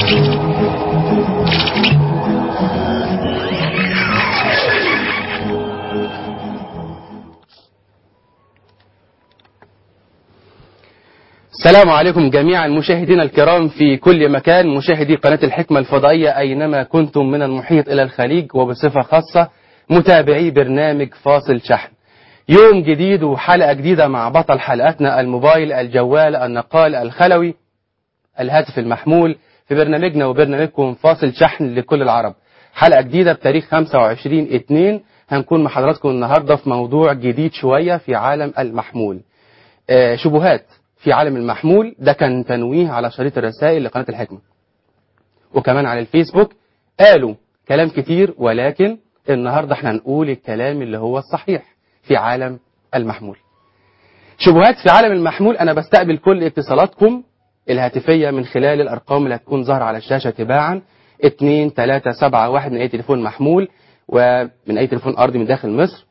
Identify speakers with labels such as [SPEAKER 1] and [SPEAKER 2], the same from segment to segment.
[SPEAKER 1] السلام عليكم جميعا مشاهدينا الكرام في كل مكان مشاهدي قناة الحكمة الفضائية أينما كنتم من المحيط إلى الخليج وبصفة خاصة متابعي برنامج فاصل شحن يوم جديد وحلقة جديدة مع بطل حلقاتنا الموبايل الجوال النقال الخلوي الهاتف المحمول في برنامجنا وبرنامجكم فاصل شحن لكل العرب حلقة جديدة بتاريخ 25 2 هنكون مع حضراتكم النهاردة في موضوع جديد شوية في عالم المحمول آه شبهات في عالم المحمول ده كان تنويه على شريط الرسائل لقناة الحكمة وكمان على الفيسبوك قالوا كلام كتير ولكن النهاردة احنا هنقول الكلام اللي هو الصحيح في عالم المحمول شبهات في عالم المحمول انا بستقبل كل اتصالاتكم الهاتفية من خلال الارقام اللي هتكون ظاهرة على الشاشة تباعا 2 3 7 1 من اي تليفون محمول ومن اي تليفون ارضي من داخل مصر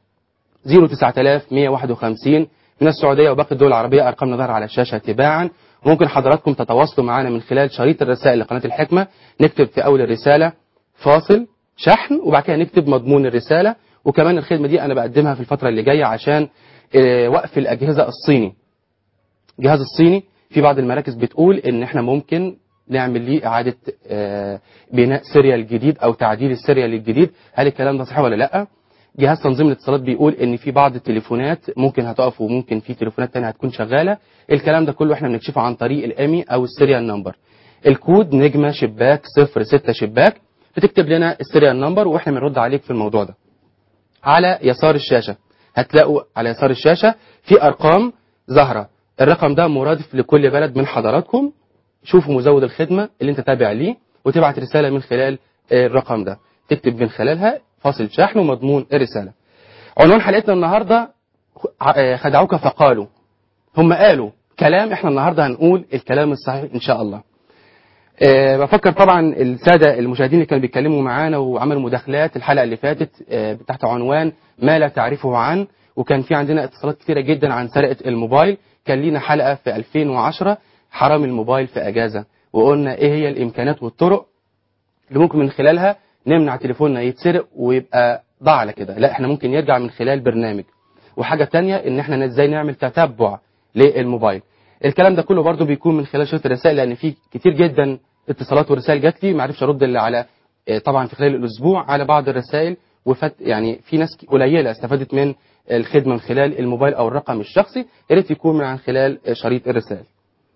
[SPEAKER 1] 09151 من السعودية وباقي الدول العربية أرقامنا ظاهرة على الشاشة تباعا وممكن حضراتكم تتواصلوا معنا من خلال شريط الرسائل لقناة الحكمة نكتب في أول الرسالة فاصل شحن وبعد كده نكتب مضمون الرسالة وكمان الخدمة دي أنا بقدمها في الفترة اللي جاية عشان آه، وقف الأجهزة الصيني الجهاز الصيني في بعض المراكز بتقول إن إحنا ممكن نعمل ليه إعادة آه، بناء سيريال جديد أو تعديل السيريال الجديد هل الكلام ده صحيح ولا لأ؟ جهاز تنظيم الاتصالات بيقول ان في بعض التليفونات ممكن هتقف وممكن في تليفونات تانية هتكون شغالة الكلام ده كله احنا بنكشفه عن طريق الامي او السيريال نمبر الكود نجمة شباك 06 شباك بتكتب لنا السيريال نمبر واحنا بنرد عليك في الموضوع ده على يسار الشاشة هتلاقوا على يسار الشاشة في ارقام ظاهرة الرقم ده مرادف لكل بلد من حضراتكم شوفوا مزود الخدمة اللي انت تابع ليه وتبعت رسالة من خلال الرقم ده تكتب من خلالها فاصل شحن ومضمون الرسالة عنوان حلقتنا النهاردة خدعوك فقالوا هم قالوا كلام احنا النهاردة هنقول الكلام الصحيح ان شاء الله أه بفكر طبعا السادة المشاهدين اللي كانوا بيتكلموا معانا وعملوا مداخلات الحلقة اللي فاتت أه تحت عنوان ما لا تعرفه عن وكان في عندنا اتصالات كثيرة جدا عن سرقة الموبايل كان لينا حلقة في 2010 حرام الموبايل في أجازة وقلنا ايه هي الامكانات والطرق اللي ممكن من خلالها نمنع تليفوننا يتسرق ويبقى ضاع على كده لا احنا ممكن يرجع من خلال برنامج وحاجة تانية ان احنا ازاي نعمل تتبع للموبايل الكلام ده كله برضو بيكون من خلال شريط الرسائل لان في كتير جدا اتصالات ورسائل جات لي ما عرفش ارد الا على طبعا في خلال الاسبوع على بعض الرسائل وفت يعني في ناس قليله استفادت من الخدمه من خلال الموبايل او الرقم الشخصي يا ريت يكون من عن خلال شريط الرسائل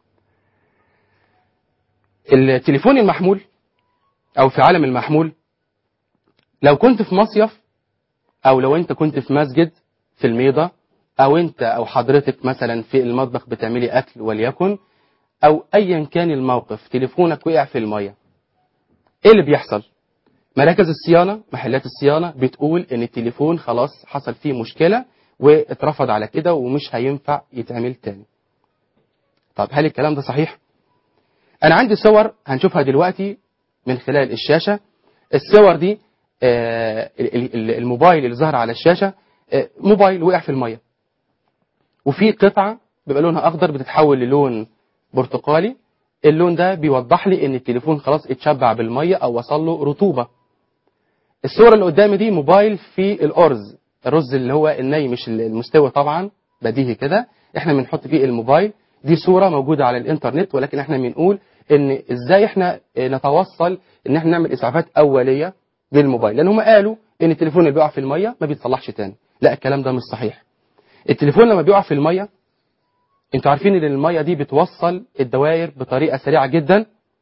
[SPEAKER 1] التليفون المحمول او في عالم المحمول لو كنت في مصيف او لو انت كنت في مسجد في الميضة او انت او حضرتك مثلا في المطبخ بتعملي اكل وليكن او ايا كان الموقف تليفونك وقع في المية ايه اللي بيحصل مراكز الصيانة محلات الصيانة بتقول ان التليفون خلاص حصل فيه مشكلة واترفض على كده ومش هينفع يتعمل تاني طب هل الكلام ده صحيح انا عندي صور هنشوفها دلوقتي من خلال الشاشة الصور دي آه الموبايل اللي ظهر على الشاشة آه موبايل وقع في المية وفي قطعة بيبقى لونها أخضر بتتحول للون برتقالي اللون ده بيوضح لي ان التليفون خلاص اتشبع بالمية او وصل له رطوبة الصورة اللي قدامي دي موبايل في الأرز الرز اللي هو الني مش المستوي طبعا بديهي كده احنا بنحط فيه الموبايل دي صورة موجودة على الانترنت ولكن احنا بنقول ان ازاي احنا نتوصل ان احنا نعمل اسعافات اولية للموبايل لان هم قالوا ان التليفون اللي بيقع في الميه ما بيتصلحش تاني لا الكلام ده مش صحيح التليفون لما بيقع في الميه انتوا عارفين ان الميه دي بتوصل الدوائر بطريقه سريعه جدا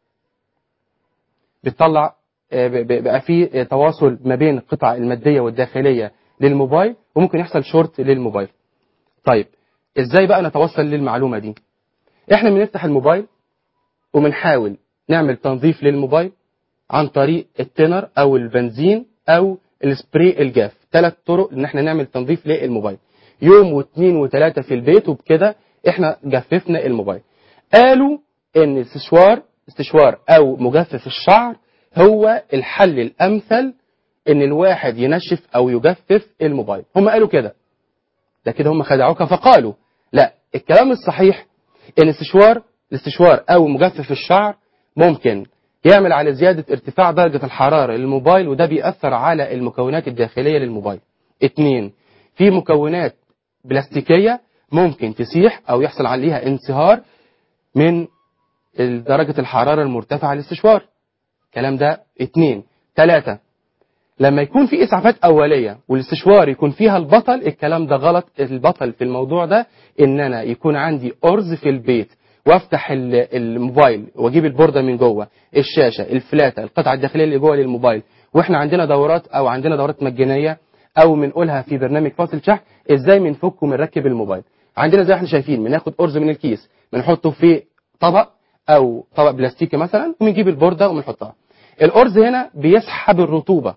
[SPEAKER 1] بتطلع بقى في تواصل ما بين القطع الماديه والداخليه للموبايل وممكن يحصل شورت للموبايل طيب ازاي بقى نتوصل للمعلومه دي احنا بنفتح الموبايل وبنحاول نعمل تنظيف للموبايل عن طريق التنر او البنزين او السبراي الجاف ثلاث طرق ان احنا نعمل تنظيف للموبايل يوم واثنين وثلاثة في البيت وبكده احنا جففنا الموبايل قالوا ان استشوار استشوار او مجفف الشعر هو الحل الامثل ان الواحد ينشف او يجفف الموبايل هم قالوا كده ده كده هم خدعوك فقالوا لا الكلام الصحيح ان استشوار الاستشوار او مجفف الشعر ممكن يعمل على زيادة ارتفاع درجة الحرارة للموبايل وده بيأثر على المكونات الداخلية للموبايل اتنين في مكونات بلاستيكية ممكن تسيح أو يحصل عليها انصهار من درجة الحرارة المرتفعة للاستشوار الكلام ده اتنين تلاتة لما يكون في اسعافات اوليه والاستشوار يكون فيها البطل الكلام ده غلط البطل في الموضوع ده ان انا يكون عندي ارز في البيت وافتح ال- الموبايل واجيب البورده من جوه الشاشه الفلاته القطعه الداخليه اللي جوه للموبايل واحنا عندنا دورات او عندنا دورات مجانيه او بنقولها في برنامج فاصل شحن ازاي بنفك وبنركب الموبايل عندنا زي ما احنا شايفين بناخد ارز من الكيس بنحطه في طبق او طبق بلاستيكي مثلا وبنجيب البورده وبنحطها الارز هنا بيسحب الرطوبه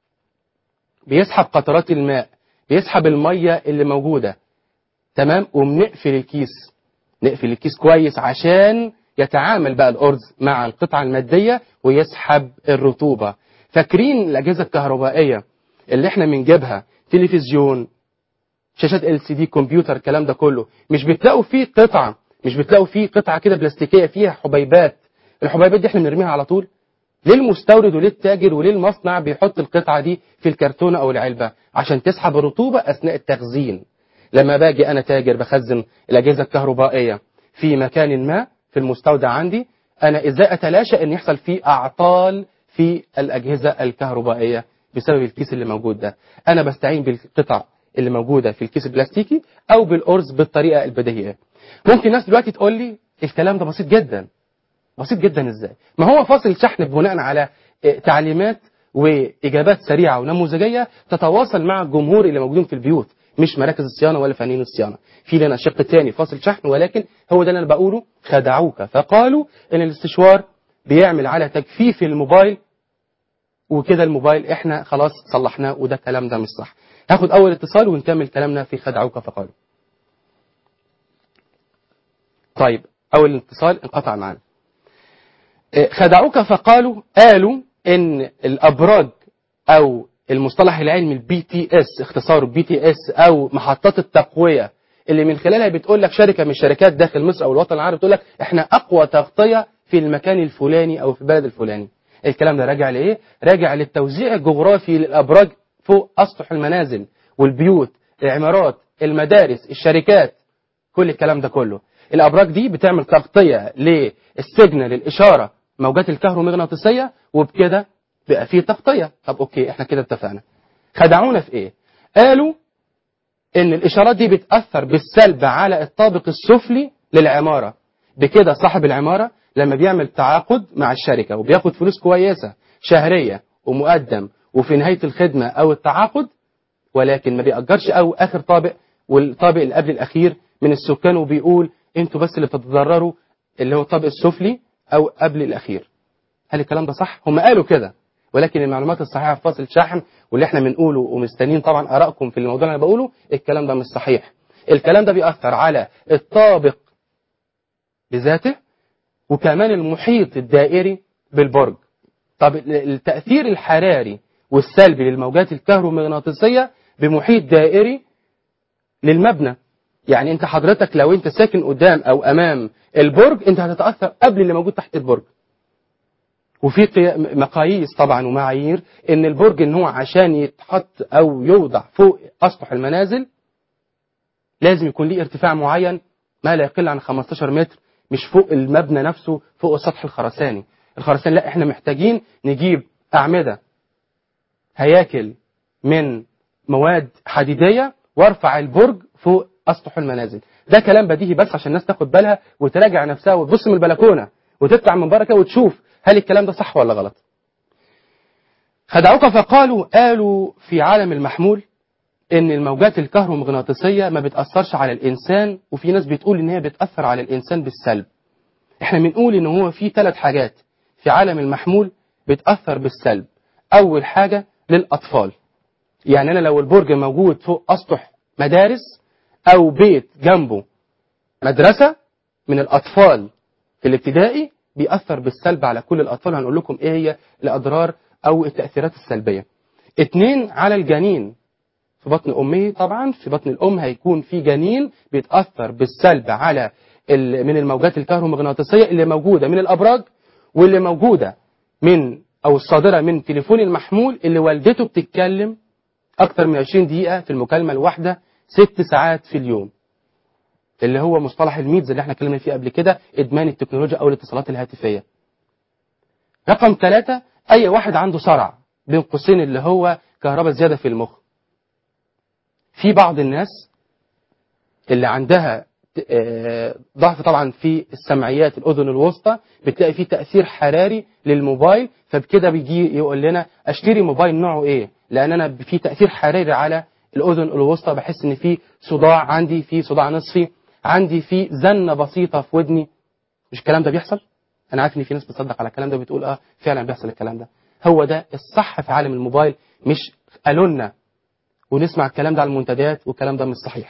[SPEAKER 1] بيسحب قطرات الماء بيسحب الميه اللي موجوده تمام وبنقفل الكيس نقفل الكيس كويس عشان يتعامل بقى الارز مع القطعه الماديه ويسحب الرطوبه فاكرين الاجهزه الكهربائيه اللي احنا بنجيبها تلفزيون شاشات ال سي دي كمبيوتر الكلام ده كله مش بتلاقوا فيه قطعه مش بتلاقوا فيه قطعه كده بلاستيكيه فيها حبيبات الحبيبات دي احنا بنرميها على طول ليه المستورد وليه التاجر وليه المصنع بيحط القطعه دي في الكرتونه او العلبه عشان تسحب الرطوبه اثناء التخزين لما باجي انا تاجر بخزن الاجهزه الكهربائيه في مكان ما في المستودع عندي انا ازاي اتلاشى ان يحصل فيه اعطال في الاجهزه الكهربائيه بسبب الكيس اللي موجود ده انا بستعين بالقطع اللي موجوده في الكيس البلاستيكي او بالارز بالطريقه البديهيه ممكن ناس دلوقتي تقول لي الكلام ده بسيط جدا بسيط جدا ازاي ما هو فاصل شحن بناء على آه، تعليمات واجابات سريعه ونموذجيه تتواصل مع الجمهور اللي موجودين في البيوت مش مراكز الصيانه ولا فنانين الصيانه في لنا شق تاني فاصل شحن ولكن هو ده اللي انا بقوله خدعوك فقالوا ان الاستشوار بيعمل على تجفيف الموبايل وكده الموبايل احنا خلاص صلحناه وده الكلام ده مش صح هاخد اول اتصال ونكمل كلامنا في خدعوك فقالوا طيب اول اتصال انقطع معانا إيه، خدعوك فقالوا قالوا ان الابراج او المصطلح العلمي البي تي اس اختصاره بي تي اس او محطات التقويه اللي من خلالها بتقول لك شركه من الشركات داخل مصر او الوطن العربي تقول لك احنا اقوى تغطيه في المكان الفلاني او في البلد الفلاني الكلام ده راجع لايه راجع للتوزيع الجغرافي للابراج فوق اسطح المنازل والبيوت العمارات المدارس الشركات كل الكلام ده كله الابراج دي بتعمل تغطيه للسيجنال الاشاره موجات الكهرومغناطيسيه وبكده بقى فيه تغطيه طب اوكي احنا كده اتفقنا خدعونا في ايه قالوا ان الاشارات دي بتاثر بالسلب على الطابق السفلي للعماره بكده صاحب العماره لما بيعمل تعاقد مع الشركه وبياخد فلوس كويسه شهريه ومقدم وفي نهايه الخدمه او التعاقد ولكن ما بيأجرش أو آخر طابق والطابق اللي قبل الأخير من السكان وبيقول أنتوا بس اللي بتتضرروا اللي هو الطابق السفلي أو قبل الأخير هل الكلام ده صح؟ هم قالوا كده ولكن المعلومات الصحيحة في فاصل شحن واللي احنا بنقوله ومستنيين طبعا آرائكم في الموضوع اللي أنا بقوله الكلام ده مش صحيح الكلام ده بيأثر على الطابق بذاته وكمان المحيط الدائري بالبرج طب التأثير الحراري والسلبي للموجات الكهرومغناطيسية بمحيط دائري للمبنى يعني انت حضرتك لو انت ساكن قدام او امام البرج انت هتتأثر قبل اللي موجود تحت البرج وفي قيا- مقاييس طبعا ومعايير ان البرج ان هو عشان يتحط او يوضع فوق اسطح المنازل لازم يكون ليه ارتفاع معين ما لا يقل عن 15 متر مش فوق المبنى نفسه فوق السطح الخرساني الخرساني لا احنا محتاجين نجيب اعمده هياكل من مواد حديديه وارفع البرج فوق اسطح المنازل ده كلام بديهي بس عشان الناس تاخد بالها وتراجع نفسها وتبص من البلكونه وتطلع من بره كده وتشوف هل الكلام ده صح ولا غلط خدعوك فقالوا قالوا في عالم المحمول ان الموجات الكهرومغناطيسيه ما بتاثرش على الانسان وفي ناس بتقول ان هي بتاثر على الانسان بالسلب احنا بنقول ان هو في ثلاث حاجات في عالم المحمول بتاثر بالسلب اول حاجه للاطفال يعني انا لو البرج موجود فوق اسطح مدارس او بيت جنبه مدرسه من الاطفال في الابتدائي بيأثر بالسلب على كل الاطفال هنقول لكم ايه هي الاضرار او التاثيرات السلبيه اتنين على الجنين في بطن امه طبعا في بطن الام هيكون في جنين بيتاثر بالسلب على ال- من الموجات الكهرومغناطيسيه اللي موجوده من الابراج واللي موجوده من او الصادره من تليفون المحمول اللي والدته بتتكلم اكتر من 20 دقيقه في المكالمه الواحده ست ساعات في اليوم اللي هو مصطلح الميدز اللي احنا اتكلمنا فيه قبل كده ادمان التكنولوجيا او الاتصالات الهاتفيه رقم ثلاثة اي واحد عنده صرع بين قوسين اللي هو كهرباء زياده في المخ في بعض الناس اللي عندها آه، ضعف طبعا في السمعيات الاذن الوسطى بتلاقي فيه تاثير حراري للموبايل فبكده بيجي يقول لنا اشتري موبايل نوعه ايه لان انا في تاثير حراري على الاذن الوسطى بحس ان في صداع عندي في صداع نصفي عندي في زنه بسيطه في ودني مش الكلام ده بيحصل انا عارف ان في ناس بتصدق على الكلام ده بتقول اه فعلا بيحصل الكلام ده هو ده الصح في عالم الموبايل مش قالوا لنا ونسمع الكلام ده على المنتديات والكلام ده مش صحيح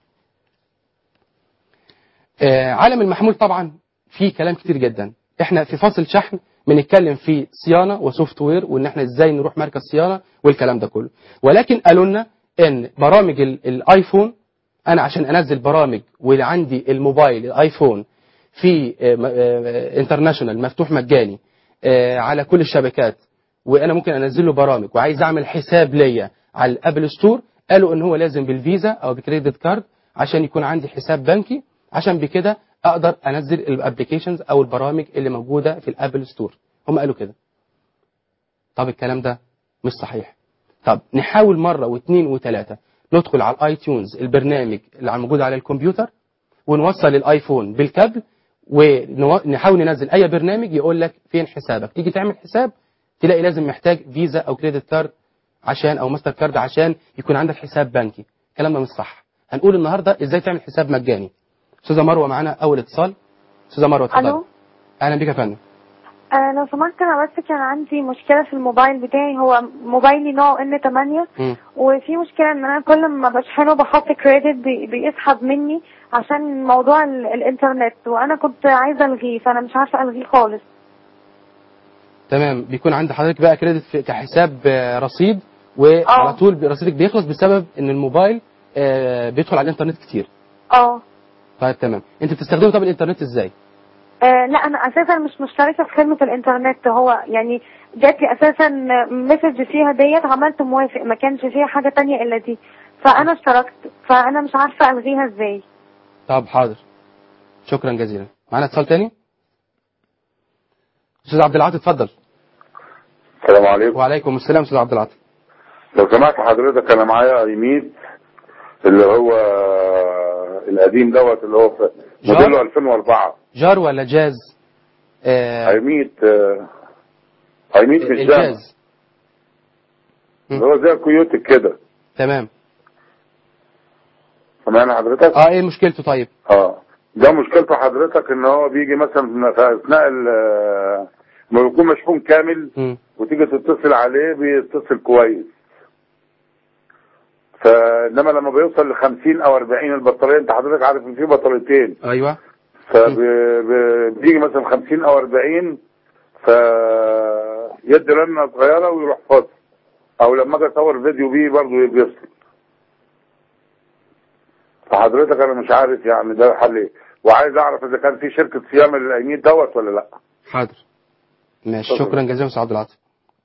[SPEAKER 1] آه، عالم المحمول طبعا فيه كلام كتير جدا احنا في فاصل شحن بنتكلم في صيانه وسوفت وير وان احنا ازاي نروح مركز صيانه والكلام ده كله ولكن قالوا لنا ان برامج ال- الايفون انا عشان انزل برامج وعندي الموبايل الايفون في انترناشونال مفتوح مجاني آه، على كل الشبكات وانا ممكن انزل له برامج وعايز اعمل حساب ليا على الابل ستور قالوا ان هو لازم بالفيزا او بكريدت كارد عشان يكون عندي حساب بنكي عشان بكده اقدر انزل الابلكيشنز او البرامج اللي موجوده في الابل ستور هم قالوا كده طب الكلام ده مش صحيح طب نحاول مره واثنين وثلاثه ندخل على الاي تيونز البرنامج اللي موجود على الكمبيوتر ونوصل الايفون بالكابل ونحاول ننزل اي برنامج يقول لك فين حسابك تيجي تعمل حساب تلاقي لازم محتاج فيزا او كريدت كارد عشان او ماستر كارد عشان يكون عندك حساب بنكي الكلام ده مش صح هنقول النهارده ازاي تعمل حساب مجاني استاذه مروه معانا اول اتصال استاذه مروه اتفضلي
[SPEAKER 2] الو
[SPEAKER 1] اهلا بك يا فندم
[SPEAKER 2] آه لو سمحت انا بس كان عندي مشكله في الموبايل بتاعي هو موبايلي نوعه ان 8
[SPEAKER 1] مم.
[SPEAKER 2] وفي مشكله ان انا كل ما بشحنه بحط كريدت بي- بيسحب مني عشان موضوع ال- الانترنت وانا كنت عايزه الغيه فانا مش عارفه الغيه خالص
[SPEAKER 1] تمام بيكون عند حضرتك بقى كريدت في- كحساب آه، رصيد وعلى
[SPEAKER 2] آه.
[SPEAKER 1] طول رصيدك بيخلص بسبب ان الموبايل آه، بيدخل على الانترنت كتير
[SPEAKER 2] اه
[SPEAKER 1] طيب تمام انت بتستخدمه طب الانترنت ازاي
[SPEAKER 2] آه، لا انا اساسا مش مشتركه في خدمه الانترنت هو يعني جات لي اساسا مسج فيها ديت عملت موافق ما كانش فيها حاجه تانية الا دي فانا اشتركت فانا مش عارفه الغيها ازاي
[SPEAKER 1] طب حاضر شكرا جزيلا معانا اتصال تاني استاذ عبد العاطي اتفضل
[SPEAKER 3] السلام عليكم
[SPEAKER 1] وعليكم السلام استاذ عبد العاطي
[SPEAKER 3] لو سمحت حضرتك انا معايا ايميد اللي هو القديم دوت اللي هو في
[SPEAKER 1] جار؟
[SPEAKER 3] موديله 2004
[SPEAKER 1] جار ولا جاز آه
[SPEAKER 3] ايميد آه، ايميد مش جامع
[SPEAKER 1] الجاز
[SPEAKER 3] اللي هو زي كيوتك كده
[SPEAKER 1] تمام
[SPEAKER 3] سامعني حضرتك؟
[SPEAKER 1] اه ايه مشكلته طيب
[SPEAKER 3] اه ده مشكلته حضرتك ان هو بيجي مثلا في اثناء ال- ما بيكون مشحون كامل
[SPEAKER 1] مم.
[SPEAKER 3] وتيجي تتصل عليه بيتصل كويس فانما لما بيوصل ل 50 او 40 البطاريه انت حضرتك عارف ان في بطاريتين
[SPEAKER 1] ايوه
[SPEAKER 3] فبيجي مثلا 50 او 40 ف يدي رنه صغيره ويروح فاصل او لما اجي اصور فيديو بيه برضه بيفصل فحضرتك انا مش عارف يعني ده حل ايه وعايز اعرف اذا كان في شركه صيانه للايميل دوت ولا لا
[SPEAKER 1] حاضر ماشي
[SPEAKER 3] اتفضل.
[SPEAKER 1] شكرا جزيلا استاذ عبد العاطي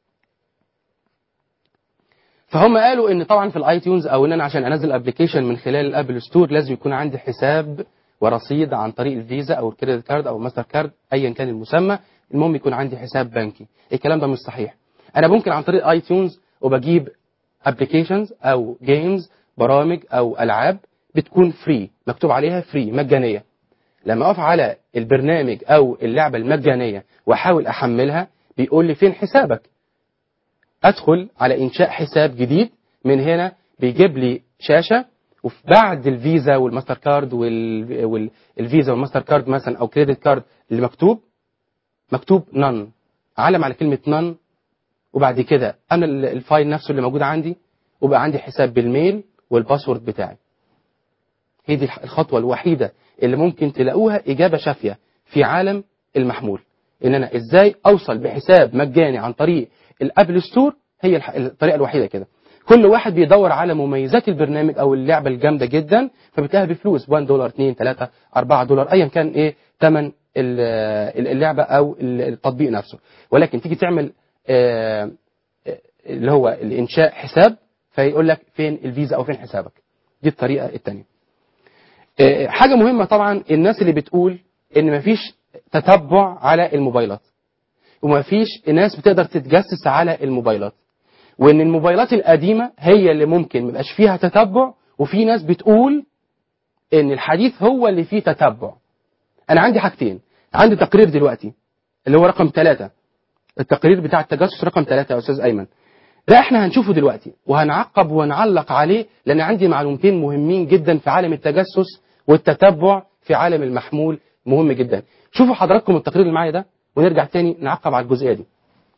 [SPEAKER 1] فهم قالوا ان طبعا في الاي تيونز او ان انا عشان انزل ابلكيشن من خلال الابل ستور لازم يكون عندي حساب ورصيد عن طريق الفيزا او الكريدت كارد او الماستر كارد ايا كان المسمى المهم يكون عندي حساب بنكي الكلام ده مش صحيح انا ممكن عن طريق اي تيونز وبجيب ابلكيشنز او جيمز برامج او العاب بتكون فري مكتوب عليها فري مجانيه لما اقف على البرنامج او اللعبه المجانيه واحاول احملها بيقول لي فين حسابك ادخل على انشاء حساب جديد من هنا بيجيب لي شاشه وبعد الفيزا والماستر كارد وال- والفيزا والماستر كارد مثلا او كريدت كارد اللي مكتوب مكتوب نن علم على كلمه نن وبعد كده انا ال- الفايل نفسه اللي موجود عندي وبقى عندي حساب بالميل والباسورد بتاعي هي دي الح- الخطوة الوحيدة اللي ممكن تلاقوها إجابة شافية في عالم المحمول إن أنا إزاي أوصل بحساب مجاني عن طريق الأبل ستور هي الح- الطريقة الوحيدة كده كل واحد بيدور على مميزات البرنامج أو اللعبة الجامدة جدا فبتلاقيها بفلوس 1 دولار 2 3 4 دولار أيا كان إيه ثمن ال- اللعبه او التطبيق نفسه ولكن تيجي تعمل آه، آه، اللي هو الانشاء حساب فيقول لك فين الفيزا او فين حسابك دي الطريقه الثانيه حاجه مهمه طبعا الناس اللي بتقول ان مفيش تتبع على الموبايلات ومفيش ناس بتقدر تتجسس على الموبايلات وان الموبايلات القديمه هي اللي ممكن ميبقاش فيها تتبع وفي ناس بتقول ان الحديث هو اللي فيه تتبع انا عندي حاجتين عندي تقرير دلوقتي اللي هو رقم ثلاثة التقرير بتاع التجسس رقم ثلاثة يا استاذ ايمن ده احنا هنشوفه دلوقتي وهنعقب ونعلق عليه لان عندي معلومتين مهمين جدا في عالم التجسس والتتبع في عالم المحمول مهم جدا شوفوا حضراتكم التقرير اللي معايا ده ونرجع تاني نعقب على الجزئيه دي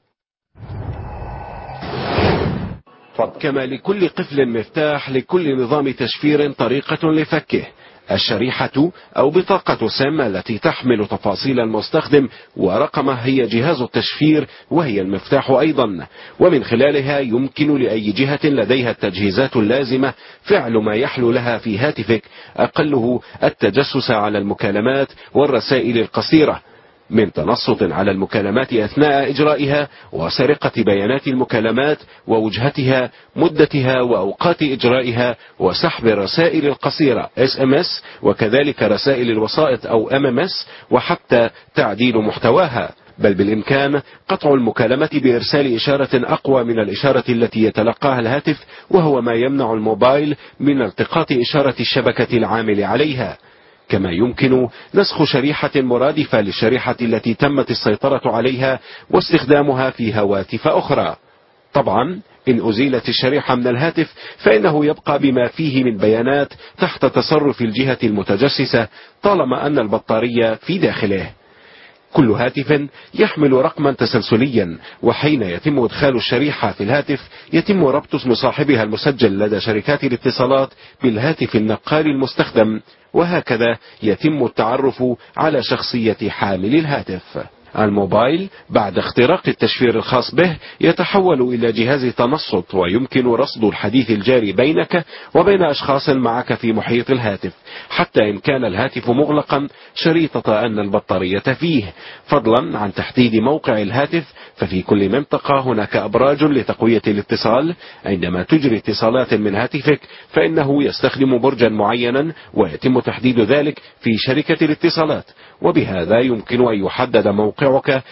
[SPEAKER 4] كما لكل قفل مفتاح لكل نظام تشفير طريقة لفكه الشريحة أو بطاقة سام التي تحمل تفاصيل المستخدم ورقمه هي جهاز التشفير وهي المفتاح أيضا ومن خلالها يمكن لأي جهة لديها التجهيزات اللازمة فعل ما يحلو لها في هاتفك أقله التجسس على المكالمات والرسائل القصيرة من تنصت على المكالمات أثناء إجرائها وسرقة بيانات المكالمات ووجهتها مدتها وأوقات إجرائها وسحب الرسائل القصيرة SMS وكذلك رسائل الوسائط أو MMS وحتى تعديل محتواها بل بالإمكان قطع المكالمة بإرسال إشارة أقوى من الإشارة التي يتلقاها الهاتف وهو ما يمنع الموبايل من التقاط إشارة الشبكة العامل عليها كما يمكن نسخ شريحة مرادفة للشريحة التي تمت السيطرة عليها واستخدامها في هواتف أخرى طبعا إن أزيلت الشريحة من الهاتف فإنه يبقى بما فيه من بيانات تحت تصرف الجهة المتجسسة طالما أن البطارية في داخله كل هاتف يحمل رقما تسلسليا وحين يتم إدخال الشريحة في الهاتف يتم ربط اسم صاحبها المسجل لدى شركات الاتصالات بالهاتف النقال المستخدم وهكذا يتم التعرف على شخصية حامل الهاتف الموبايل بعد اختراق التشفير الخاص به يتحول إلى جهاز تنصت ويمكن رصد الحديث الجاري بينك وبين أشخاص معك في محيط الهاتف حتى إن كان الهاتف مغلقا شريطة أن البطارية فيه فضلا عن تحديد موقع الهاتف ففي كل منطقة هناك أبراج لتقوية الاتصال عندما تجري اتصالات من هاتفك فإنه يستخدم برجا معينا ويتم تحديد ذلك في شركة الاتصالات وبهذا يمكن أن يحدد موقعك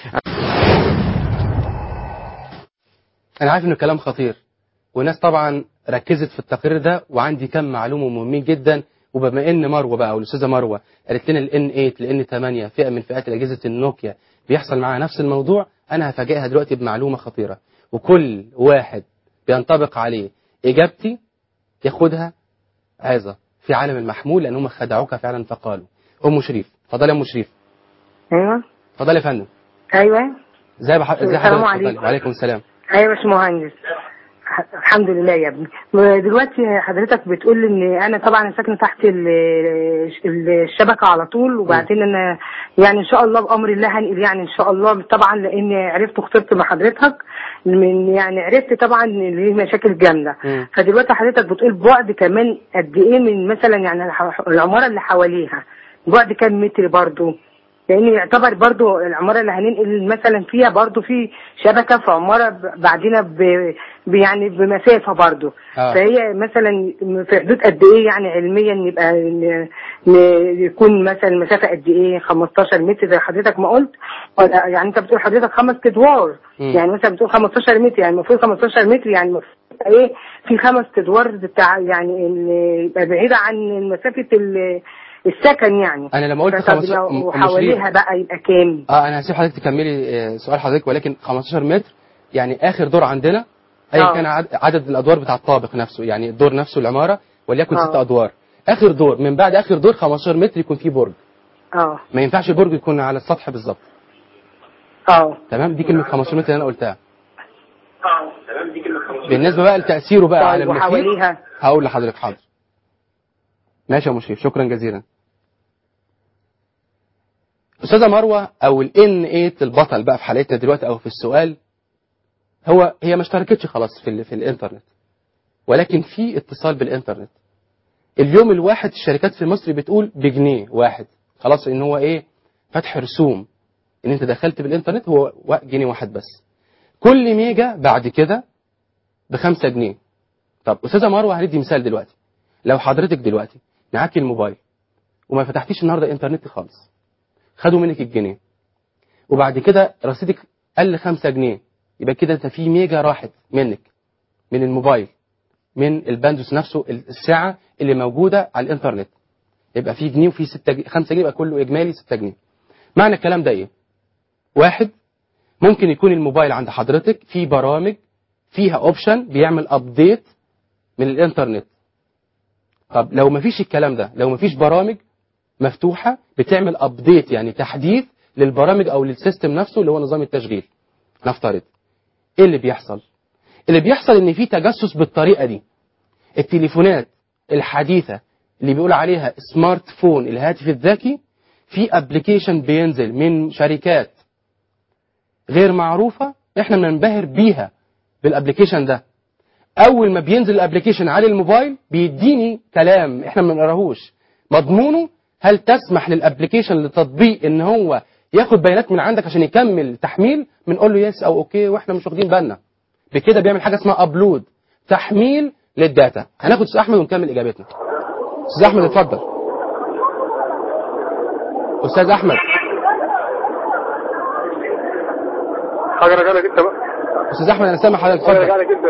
[SPEAKER 1] انا عارف انه كلام خطير والناس طبعا ركزت في التقرير ده وعندي كم معلومه مهمين جدا وبما ان مروه بقى والاستاذه مروه قالت لنا الان 8 الان 8 فئه من فئات اجهزه النوكيا بيحصل معاها نفس الموضوع انا هفاجئها دلوقتي بمعلومه خطيره وكل واحد بينطبق عليه اجابتي ياخدها عظه في عالم المحمول لان هم خدعوك فعلا فقالوا ام شريف اتفضلي يا ام شريف
[SPEAKER 5] ايوه
[SPEAKER 1] اتفضلي يا فندم
[SPEAKER 5] ايوه
[SPEAKER 1] ازي بح... ازي
[SPEAKER 5] السلام
[SPEAKER 1] حضرتك
[SPEAKER 5] عليكم.
[SPEAKER 1] اتفضلي. وعليكم السلام
[SPEAKER 5] ايوه يا باشمهندس ح- الحمد لله يا ابني دلوقتي حضرتك بتقول ان انا طبعا ساكنه تحت ال- ال- الشبكه على طول وبعدين انا يعني ان شاء الله بامر الله هنقل يعني ان شاء الله طبعا لان عرفت وخطبت مع حضرتك من يعني عرفت طبعا ان ليه مشاكل جامده
[SPEAKER 1] مم.
[SPEAKER 5] فدلوقتي حضرتك بتقول بعد كمان قد ايه من مثلا يعني الح- العماره اللي حواليها بعد كام متر برضو لان يعتبر برضو العماره اللي هننقل مثلا فيها برضو في شبكه في عماره ب- بعدينا ب ب- يعني بمسافه برضو
[SPEAKER 1] آه.
[SPEAKER 5] فهي مثلا في حدود قد ايه يعني علميا يبقى ن- ن- يكون مثلا المسافه قد ايه 15 متر زي حضرتك ما قلت ولا- يعني انت بتقول حضرتك خمس ادوار
[SPEAKER 1] مم.
[SPEAKER 5] يعني مثلا بتقول 15 متر يعني المفروض 15 متر يعني المفروض ايه في خمس ادوار بتاع يعني ال- يبقى بعيده عن مسافه ال- السكن يعني
[SPEAKER 1] انا لما قلت
[SPEAKER 5] طب
[SPEAKER 1] 15
[SPEAKER 5] لو-
[SPEAKER 1] أم- أم
[SPEAKER 5] وحواليها
[SPEAKER 1] شريف،
[SPEAKER 5] بقى يبقى كام؟
[SPEAKER 1] اه انا هسيب حضرتك تكملي آه، سؤال حضرتك ولكن 15 متر يعني اخر دور عندنا ايا
[SPEAKER 5] آه.
[SPEAKER 1] كان عد- عدد الادوار بتاع الطابق نفسه يعني الدور نفسه العماره وليكن
[SPEAKER 5] آه.
[SPEAKER 1] ست ادوار اخر دور من بعد اخر دور 15 متر يكون فيه برج
[SPEAKER 5] اه
[SPEAKER 1] ما ينفعش البرج يكون على السطح بالظبط
[SPEAKER 5] اه
[SPEAKER 1] تمام دي كلمه 15 متر اللي انا قلتها بالنسبه بقى لتاثيره بقى على
[SPEAKER 5] طيب
[SPEAKER 1] المحيط
[SPEAKER 5] وحواليها
[SPEAKER 1] هقول لحضرتك حاضر ماشي يا مشرف شكرا جزيلا استاذه مروه او الان 8 البطل بقى في حالتنا دلوقتي او في السؤال هو هي ما اشتركتش خلاص في ال- في الانترنت ولكن في اتصال بالانترنت اليوم الواحد الشركات في مصر بتقول بجنيه واحد خلاص ان هو ايه فتح رسوم ان انت دخلت بالانترنت هو و- جنيه واحد بس كل ميجا بعد كده بخمسة جنيه طب استاذه مروه هندي مثال دلوقتي لو حضرتك دلوقتي معاكي الموبايل وما فتحتيش النهارده انترنت خالص خدوا منك الجنيه وبعد كده رصيدك قل 5 جنيه يبقى كده انت في ميجا راحت منك من الموبايل من الباندوس نفسه الساعه اللي موجوده على الانترنت يبقى في جنيه وفي 6 جنيه 5 جنيه يبقى كله اجمالي 6 جنيه معنى الكلام ده ايه واحد ممكن يكون الموبايل عند حضرتك فيه برامج فيها اوبشن بيعمل ابديت من الانترنت طب لو مفيش الكلام ده لو مفيش برامج مفتوحه بتعمل ابديت يعني تحديث للبرامج او للسيستم نفسه اللي هو نظام التشغيل نفترض ايه اللي بيحصل اللي بيحصل ان في تجسس بالطريقه دي التليفونات الحديثه اللي بيقول عليها سمارت فون الهاتف الذكي في ابلكيشن بينزل من شركات غير معروفه احنا بننبهر بيها بالابلكيشن ده اول ما بينزل الابلكيشن على الموبايل بيديني كلام احنا ما بنقراهوش مضمونه هل تسمح للابلكيشن للتطبيق ان هو ياخد بيانات من عندك عشان يكمل تحميل بنقول له يس او اوكي واحنا مش واخدين بالنا بكده بيعمل حاجه اسمها ابلود تحميل للداتا هناخد استاذ احمد ونكمل اجابتنا استاذ احمد اتفضل استاذ احمد
[SPEAKER 3] حاجه رجالك انت بقى
[SPEAKER 1] استاذ احمد انا سامع حضرتك
[SPEAKER 3] حاجه
[SPEAKER 1] اتفضل
[SPEAKER 3] رجالك انت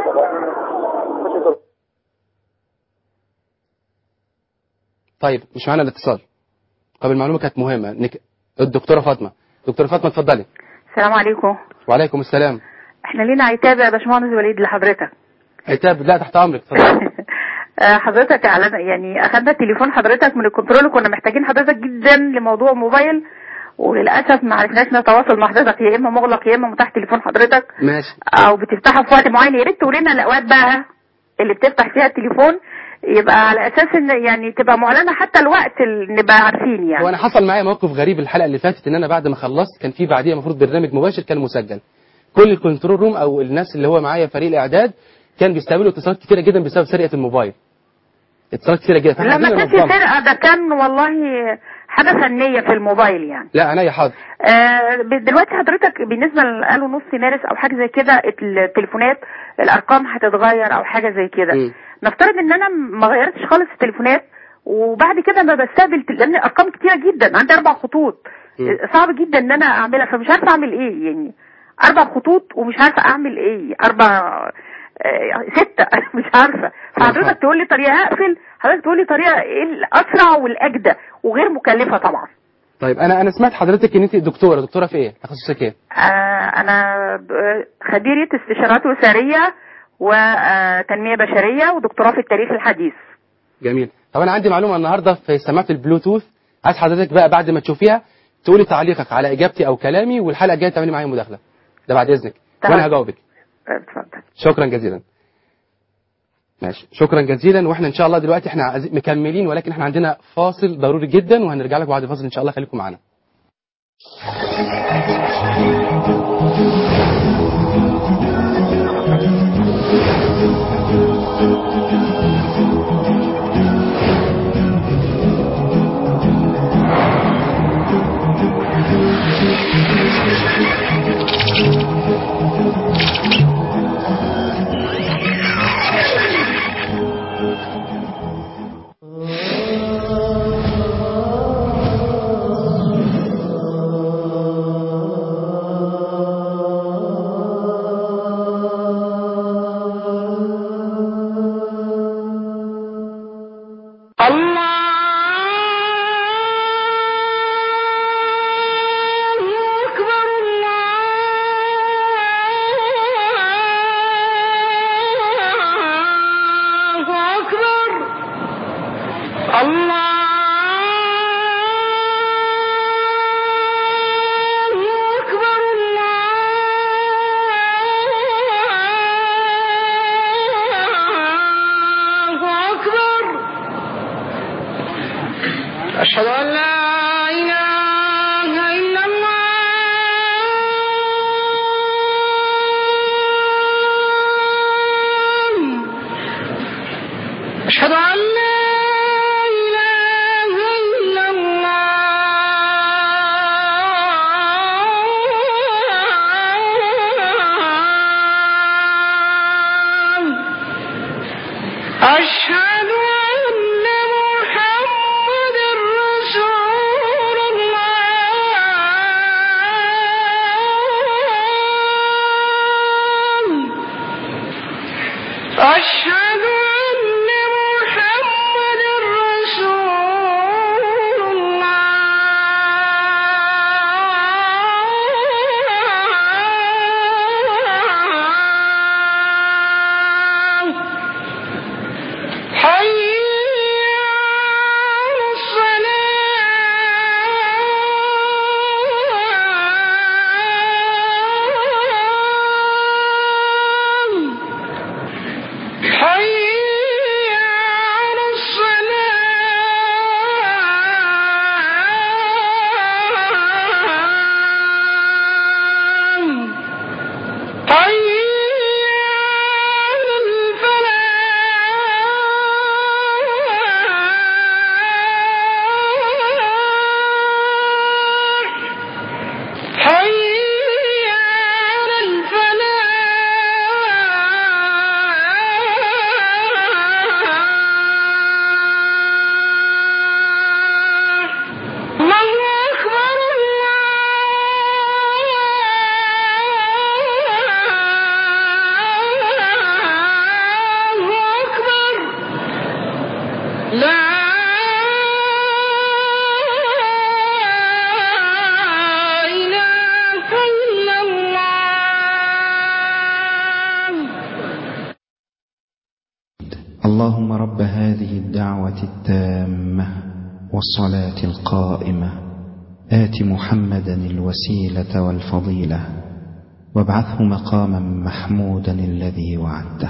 [SPEAKER 1] طيب مش معانا الاتصال طب المعلومه كانت مهمه نك... الدكتوره فاطمه دكتوره فاطمه اتفضلي
[SPEAKER 6] السلام عليكم
[SPEAKER 1] وعليكم السلام
[SPEAKER 6] احنا لينا عتاب يا باشمهندس وليد لحضرتك
[SPEAKER 1] عتاب لا تحت امرك اتفضل
[SPEAKER 6] آه، حضرتك اعلان يعني اخدنا تليفون حضرتك من الكنترول وكنا محتاجين حضرتك جدا لموضوع موبايل وللاسف ما عرفناش نتواصل مع حضرتك يا اما مغلق يا اما متاح تليفون حضرتك
[SPEAKER 1] ماشي
[SPEAKER 6] او بتفتحه في وقت معين يا ريت تقول لنا الاوقات بقى اللي بتفتح فيها التليفون يبقى على اساس ان يعني تبقى معلنه حتى الوقت اللي نبقى عارفين يعني
[SPEAKER 1] هو انا حصل معايا موقف غريب الحلقه اللي فاتت ان انا بعد ما خلصت كان في بعديها المفروض برنامج مباشر كان مسجل كل الكنترول روم او الناس اللي هو معايا فريق الاعداد كان بيستقبلوا اتصالات كتيره جدا بسبب سرقه الموبايل اتصالات كتيره جدا فإحنا
[SPEAKER 6] لا ما
[SPEAKER 1] عايزين
[SPEAKER 6] كانش
[SPEAKER 1] ننظمها.
[SPEAKER 6] سرقه ده كان والله حاجه فنيه في الموبايل يعني
[SPEAKER 1] لا عينيا حاضر
[SPEAKER 6] آه، دلوقتي حضرتك بالنسبه ل- قالوا نص مارس او حاجه زي كده التليفونات الارقام هتتغير او حاجه زي كده
[SPEAKER 1] مم.
[SPEAKER 6] نفترض ان انا ما غيرتش خالص التليفونات وبعد كده ما بستقبل تل- لان ارقام كتيره جدا عندي اربع خطوط
[SPEAKER 1] مم.
[SPEAKER 6] آه، صعب جدا ان انا اعملها فمش عارفه اعمل ايه يعني اربع خطوط ومش عارفه اعمل ايه اربع آه، ستة مش عارفة فحضرتك تقول لي طريقة اقفل حضرتك تقول لي طريقة ايه الاسرع والاجدى وغير مكلفة طبعا
[SPEAKER 1] طيب انا انا سمعت حضرتك ان انت دكتوره دكتوره في ايه تخصصك ايه
[SPEAKER 6] آه، أنا ب- خبيرة استشارات أسرية وتنمية بشرية ودكتوراه في التاريخ الحديث
[SPEAKER 1] جميل طب انا عندي معلومه النهارده في سماعه البلوتوث عايز حضرتك بقى بعد ما تشوفيها تقولي تعليقك على اجابتي او كلامي والحلقه الجايه تعملي معايا مداخله ده بعد اذنك
[SPEAKER 6] تمام.
[SPEAKER 1] وانا هجاوبك
[SPEAKER 6] آه، اتفضل
[SPEAKER 1] شكرا جزيلا ماشي شكرا جزيلا واحنا ان شاء الله دلوقتي احنا عايزين- مكملين ولكن احنا عندنا فاصل ضروري جدا وهنرجع لك بعد الفاصل ان شاء الله خليكم معانا
[SPEAKER 7] اللهم رب هذه الدعوة التامة والصلاة القائمة آت محمدا الوسيلة والفضيلة وابعثه مقاما محمودا الذي وعدته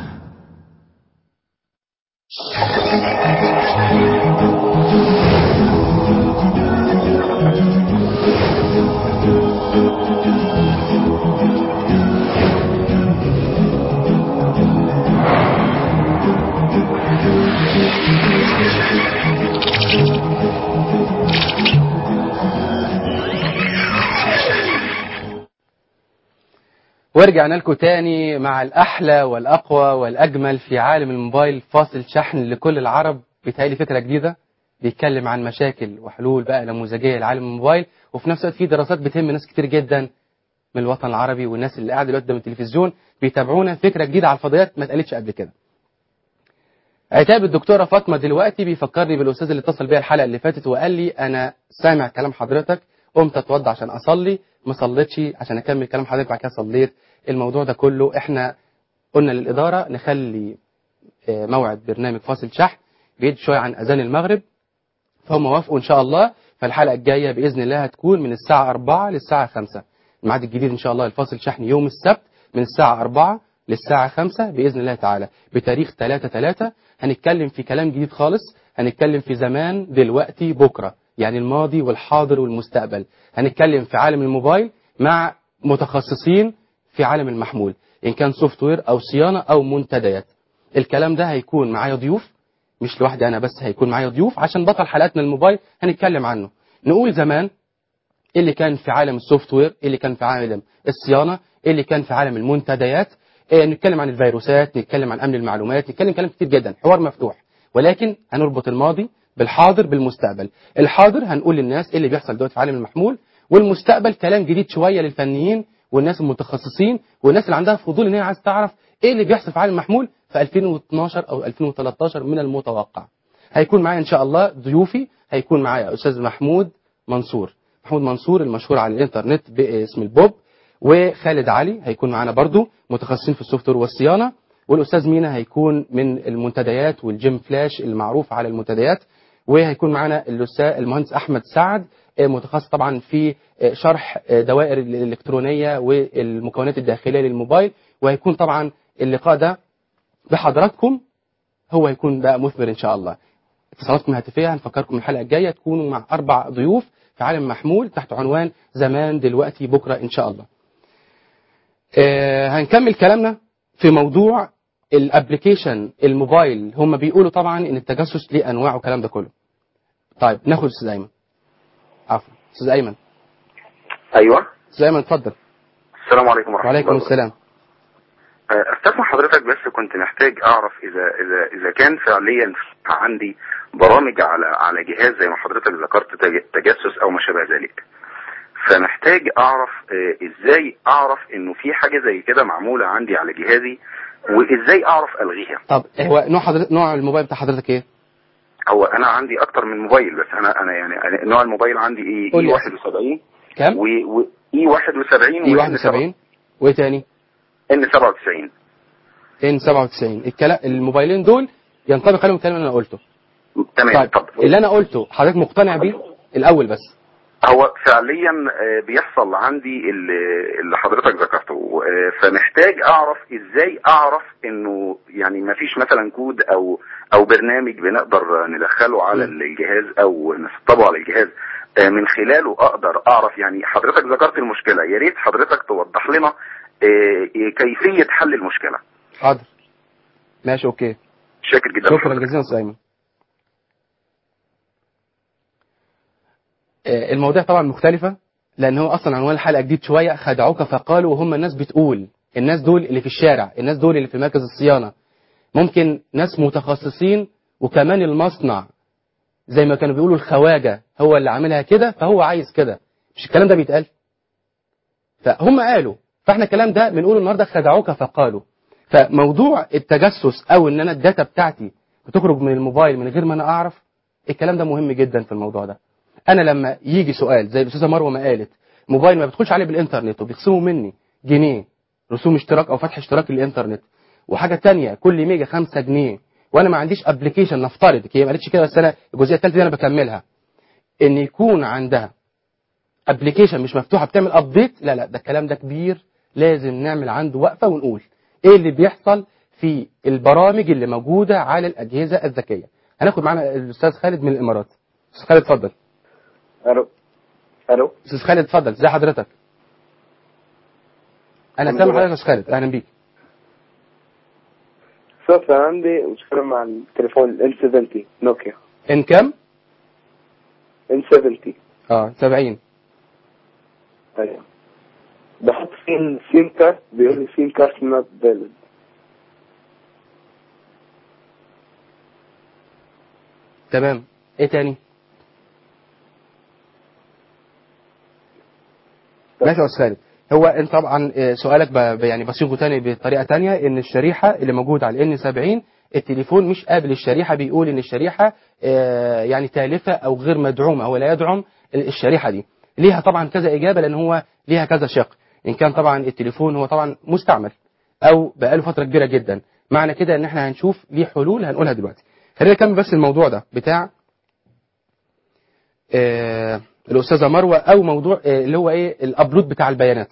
[SPEAKER 1] ورجعنا لكم تاني مع الأحلى والأقوى والأجمل في عالم الموبايل فاصل شحن لكل العرب بيتهيألي فكرة جديدة بيتكلم عن مشاكل وحلول بقى نموذجية لعالم الموبايل وفي نفس الوقت في دراسات بتهم ناس كتير جدا من الوطن العربي والناس اللي قاعدة دلوقتي قدام التلفزيون بيتابعونا فكرة جديدة على الفضائيات ما اتقالتش قبل كده عتاب الدكتورة فاطمة دلوقتي بيفكرني بالأستاذ اللي اتصل بيا الحلقة اللي فاتت وقال لي أنا سامع كلام حضرتك قمت اتوضى عشان اصلي ما صليتش عشان اكمل كلام حضرتك بعد كده صليت الموضوع ده كله احنا قلنا للاداره نخلي آه، موعد برنامج فاصل شحن بيد شويه عن اذان المغرب فهم وافقوا ان شاء الله فالحلقه الجايه باذن الله هتكون من الساعه 4 للساعه 5 الميعاد الجديد ان شاء الله الفاصل شحن يوم السبت من الساعه 4 للساعه 5 باذن الله تعالى بتاريخ 3 3 هنتكلم في كلام جديد خالص هنتكلم في زمان دلوقتي بكره يعني الماضي والحاضر والمستقبل هنتكلم في عالم الموبايل مع متخصصين في عالم المحمول ان كان سوفت وير او صيانه او منتديات الكلام ده هيكون معايا ضيوف مش لوحدي انا بس هيكون معايا ضيوف عشان بطل حلقاتنا الموبايل هنتكلم عنه نقول زمان ايه اللي كان في عالم السوفت وير ايه اللي كان في عالم الصيانه ايه اللي كان في عالم المنتديات إيه نتكلم عن الفيروسات نتكلم عن امن المعلومات نتكلم كلام كتير جدا حوار مفتوح ولكن هنربط الماضي بالحاضر بالمستقبل الحاضر هنقول للناس ايه اللي بيحصل دلوقتي في عالم المحمول والمستقبل كلام جديد شويه للفنيين والناس المتخصصين والناس اللي عندها فضول ان هي عايز تعرف ايه اللي بيحصل في عالم المحمول في 2012 او 2013 من المتوقع هيكون معايا ان شاء الله ضيوفي هيكون معايا استاذ محمود منصور محمود منصور المشهور على الانترنت باسم البوب وخالد علي هيكون معانا برضو متخصصين في السوفت وير والصيانه والاستاذ مينا هيكون من المنتديات والجيم فلاش المعروف على المنتديات وهيكون معانا الاستاذ المهندس احمد سعد آه، متخصص طبعا في آه، شرح آه، دوائر الالكترونيه والمكونات الداخليه للموبايل وهيكون طبعا اللقاء ده بحضراتكم هو هيكون بقى مثمر ان شاء الله اتصالاتكم الهاتفيه هنفكركم الحلقه الجايه تكونوا مع اربع ضيوف في عالم محمول تحت عنوان زمان دلوقتي بكره ان شاء الله آه، هنكمل كلامنا في موضوع الابلكيشن الموبايل هم بيقولوا طبعا ان التجسس ليه انواع والكلام ده كله طيب ناخد استاذ ايمن عفوا استاذ ايمن
[SPEAKER 8] ايوه
[SPEAKER 1] استاذ ايمن اتفضل
[SPEAKER 8] السلام عليكم ورحمه
[SPEAKER 1] وعليكم
[SPEAKER 8] الله
[SPEAKER 1] السلام
[SPEAKER 8] آه، استاذن حضرتك بس كنت محتاج اعرف اذا اذا اذا كان فعليا عندي برامج على على جهاز زي ما حضرتك ذكرت تج- تجسس او ما شابه ذلك فمحتاج اعرف آه، ازاي اعرف انه في حاجه زي كده معموله عندي على جهازي وازاي اعرف الغيها
[SPEAKER 1] طب هو نوع حضرتك نوع الموبايل بتاع حضرتك ايه
[SPEAKER 8] هو انا عندي اكتر من موبايل بس انا انا يعني أنا نوع الموبايل عندي ايه
[SPEAKER 1] قول
[SPEAKER 8] اي
[SPEAKER 1] لي
[SPEAKER 8] 71
[SPEAKER 1] كام
[SPEAKER 8] و و اي 71
[SPEAKER 1] اي 71 وايه تاني
[SPEAKER 8] ان 97
[SPEAKER 1] ان 97 الكلام الموبايلين دول ينطبق عليهم الكلام اللي انا قلته
[SPEAKER 8] تمام
[SPEAKER 1] طيب
[SPEAKER 8] طب
[SPEAKER 1] اللي انا قلته حضرتك مقتنع بيه الاول بس
[SPEAKER 8] هو فعليا آه، بيحصل عندي اللي اللي حضرتك ذكرته آه، فمحتاج اعرف ازاي اعرف انه يعني ما فيش مثلا كود او او برنامج بنقدر ندخله على
[SPEAKER 1] م.
[SPEAKER 8] الجهاز او نسطبه على الجهاز آه، من خلاله اقدر اعرف يعني حضرتك ذكرت المشكله يا ريت حضرتك توضح لنا آه، كيفيه حل المشكله
[SPEAKER 1] حاضر ماشي اوكي
[SPEAKER 8] شاكر جدا
[SPEAKER 1] شكرا
[SPEAKER 8] لحضرتك.
[SPEAKER 1] جزيلا استاذ ايمن آه، المواضيع طبعا مختلفة لأن هو أصلا عنوان الحلقة جديد شوية خدعوك فقالوا وهم الناس بتقول الناس دول اللي في الشارع الناس دول اللي في مركز الصيانة ممكن ناس متخصصين وكمان المصنع زي ما كانوا بيقولوا الخواجة هو اللي عاملها كده فهو عايز كده مش الكلام ده بيتقال فهم قالوا فاحنا الكلام ده بنقوله النهارده خدعوك فقالوا فموضوع التجسس او ان انا الداتا بتاعتي بتخرج من الموبايل من غير ما انا اعرف الكلام ده مهم جدا في الموضوع ده انا لما يجي سؤال زي الاستاذه مروه ما قالت موبايل ما بدخلش عليه بالانترنت وبيخصموا مني جنيه رسوم اشتراك او فتح اشتراك للانترنت وحاجه تانية كل ميجا 5 جنيه وانا ما عنديش ابلكيشن نفترض هي ما قالتش كده بس انا الجزئيه الثالثه دي انا بكملها ان يكون عندها ابلكيشن مش مفتوحه بتعمل ابديت لا لا ده الكلام ده كبير لازم نعمل عنده وقفه ونقول ايه اللي بيحصل في البرامج اللي موجوده على الاجهزه الذكيه هناخد معانا الاستاذ خالد من الامارات استاذ خالد اتفضل
[SPEAKER 9] الو الو
[SPEAKER 1] استاذ خالد اتفضل ازي حضرتك انا
[SPEAKER 9] الحمد
[SPEAKER 1] سامع
[SPEAKER 9] لله.
[SPEAKER 1] حضرتك يا استاذ خالد اهلا بيك
[SPEAKER 9] صوت عندي مشكلة مع التليفون ال 70 نوكيا
[SPEAKER 1] ان كام
[SPEAKER 9] ال 70
[SPEAKER 1] اه 70
[SPEAKER 9] ايوه بحط فيه السيم كارت بيقول لي سيم كارت نوت فاليد
[SPEAKER 1] تمام ايه تاني ماشي يا استاذ خالد هو انت طبعا آه، سؤالك ب- ب- يعني بصيغه تاني بطريقه تانية ان الشريحه اللي موجوده على الان 70 التليفون مش قابل الشريحه بيقول ان الشريحه آه، يعني تالفه او غير مدعومه او لا يدعم الشريحه دي ليها طبعا كذا اجابه لان هو ليها كذا شق ان كان طبعا التليفون هو طبعا مستعمل او بقاله فتره كبيره جدا معنى كده ان احنا هنشوف ليه حلول هنقولها دلوقتي خلينا نكمل بس الموضوع ده بتاع آه، الاستاذه مروه او موضوع آه، اللي هو ايه الابلود بتاع البيانات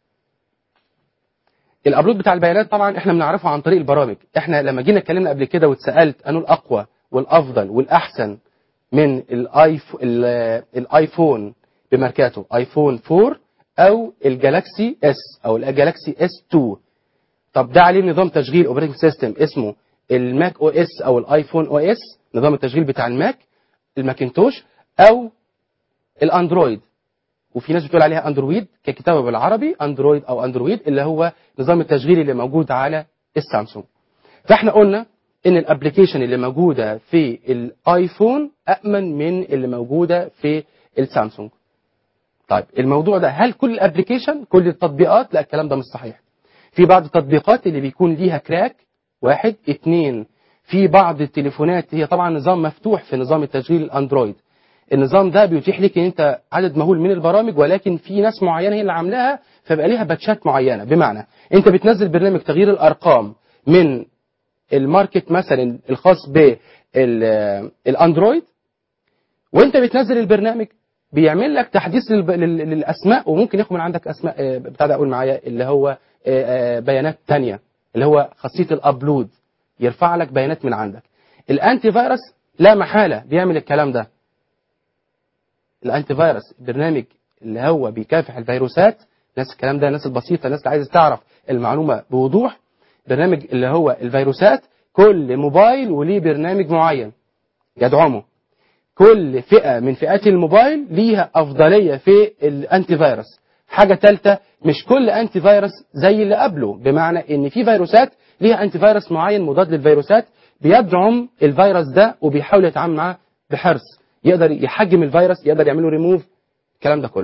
[SPEAKER 1] الابلود بتاع البيانات طبعا احنا بنعرفه عن طريق البرامج احنا لما جينا اتكلمنا قبل كده واتسالت انه الاقوى والافضل والاحسن من الايف ال- الايفون بماركاته ايفون 4 او الجالاكسي اس او الجالاكسي اس 2 طب ده عليه نظام تشغيل اوبريتنج سيستم اسمه الماك او اس او الايفون او اس نظام التشغيل بتاع الماك الماكنتوش او الاندرويد وفي ناس بتقول عليها اندرويد ككتابه بالعربي اندرويد او اندرويد اللي هو نظام التشغيل اللي موجود على السامسونج فاحنا قلنا ان الابلكيشن اللي موجوده في الايفون امن من اللي موجوده في السامسونج طيب الموضوع ده هل كل الابلكيشن كل التطبيقات لا الكلام ده مش صحيح في بعض التطبيقات اللي بيكون ليها كراك واحد اتنين في بعض التليفونات هي طبعا نظام مفتوح في نظام التشغيل الاندرويد النظام ده بيتيح لك ان انت عدد مهول من البرامج ولكن في ناس معينه هي اللي عاملاها فبقى ليها باتشات معينه بمعنى انت بتنزل برنامج تغيير الارقام من الماركت مثلا الخاص بالاندرويد وانت بتنزل البرنامج بيعمل لك تحديث للب- لل- للاسماء وممكن ياخد من عندك اسماء آه، بتاع ده اقول معايا اللي هو آه، آه، بيانات تانية اللي هو خاصيه الابلود يرفع لك بيانات من عندك الانتي فيروس لا محاله بيعمل الكلام ده الانتي فيروس البرنامج اللي هو بيكافح الفيروسات ناس الكلام ده الناس البسيطه الناس اللي عايزه تعرف المعلومه بوضوح برنامج اللي هو الفيروسات كل موبايل وليه برنامج معين يدعمه كل فئه من فئات الموبايل ليها افضليه في الانتي فيروس حاجه ثالثه مش كل انتي فيروس زي اللي قبله بمعنى ان في فيروسات ليها انتي فيروس معين مضاد للفيروسات بيدعم الفيروس ده وبيحاول يتعامل معاه بحرص يقدر يحجم الفيروس يقدر يعمله ريموف الكلام ده كله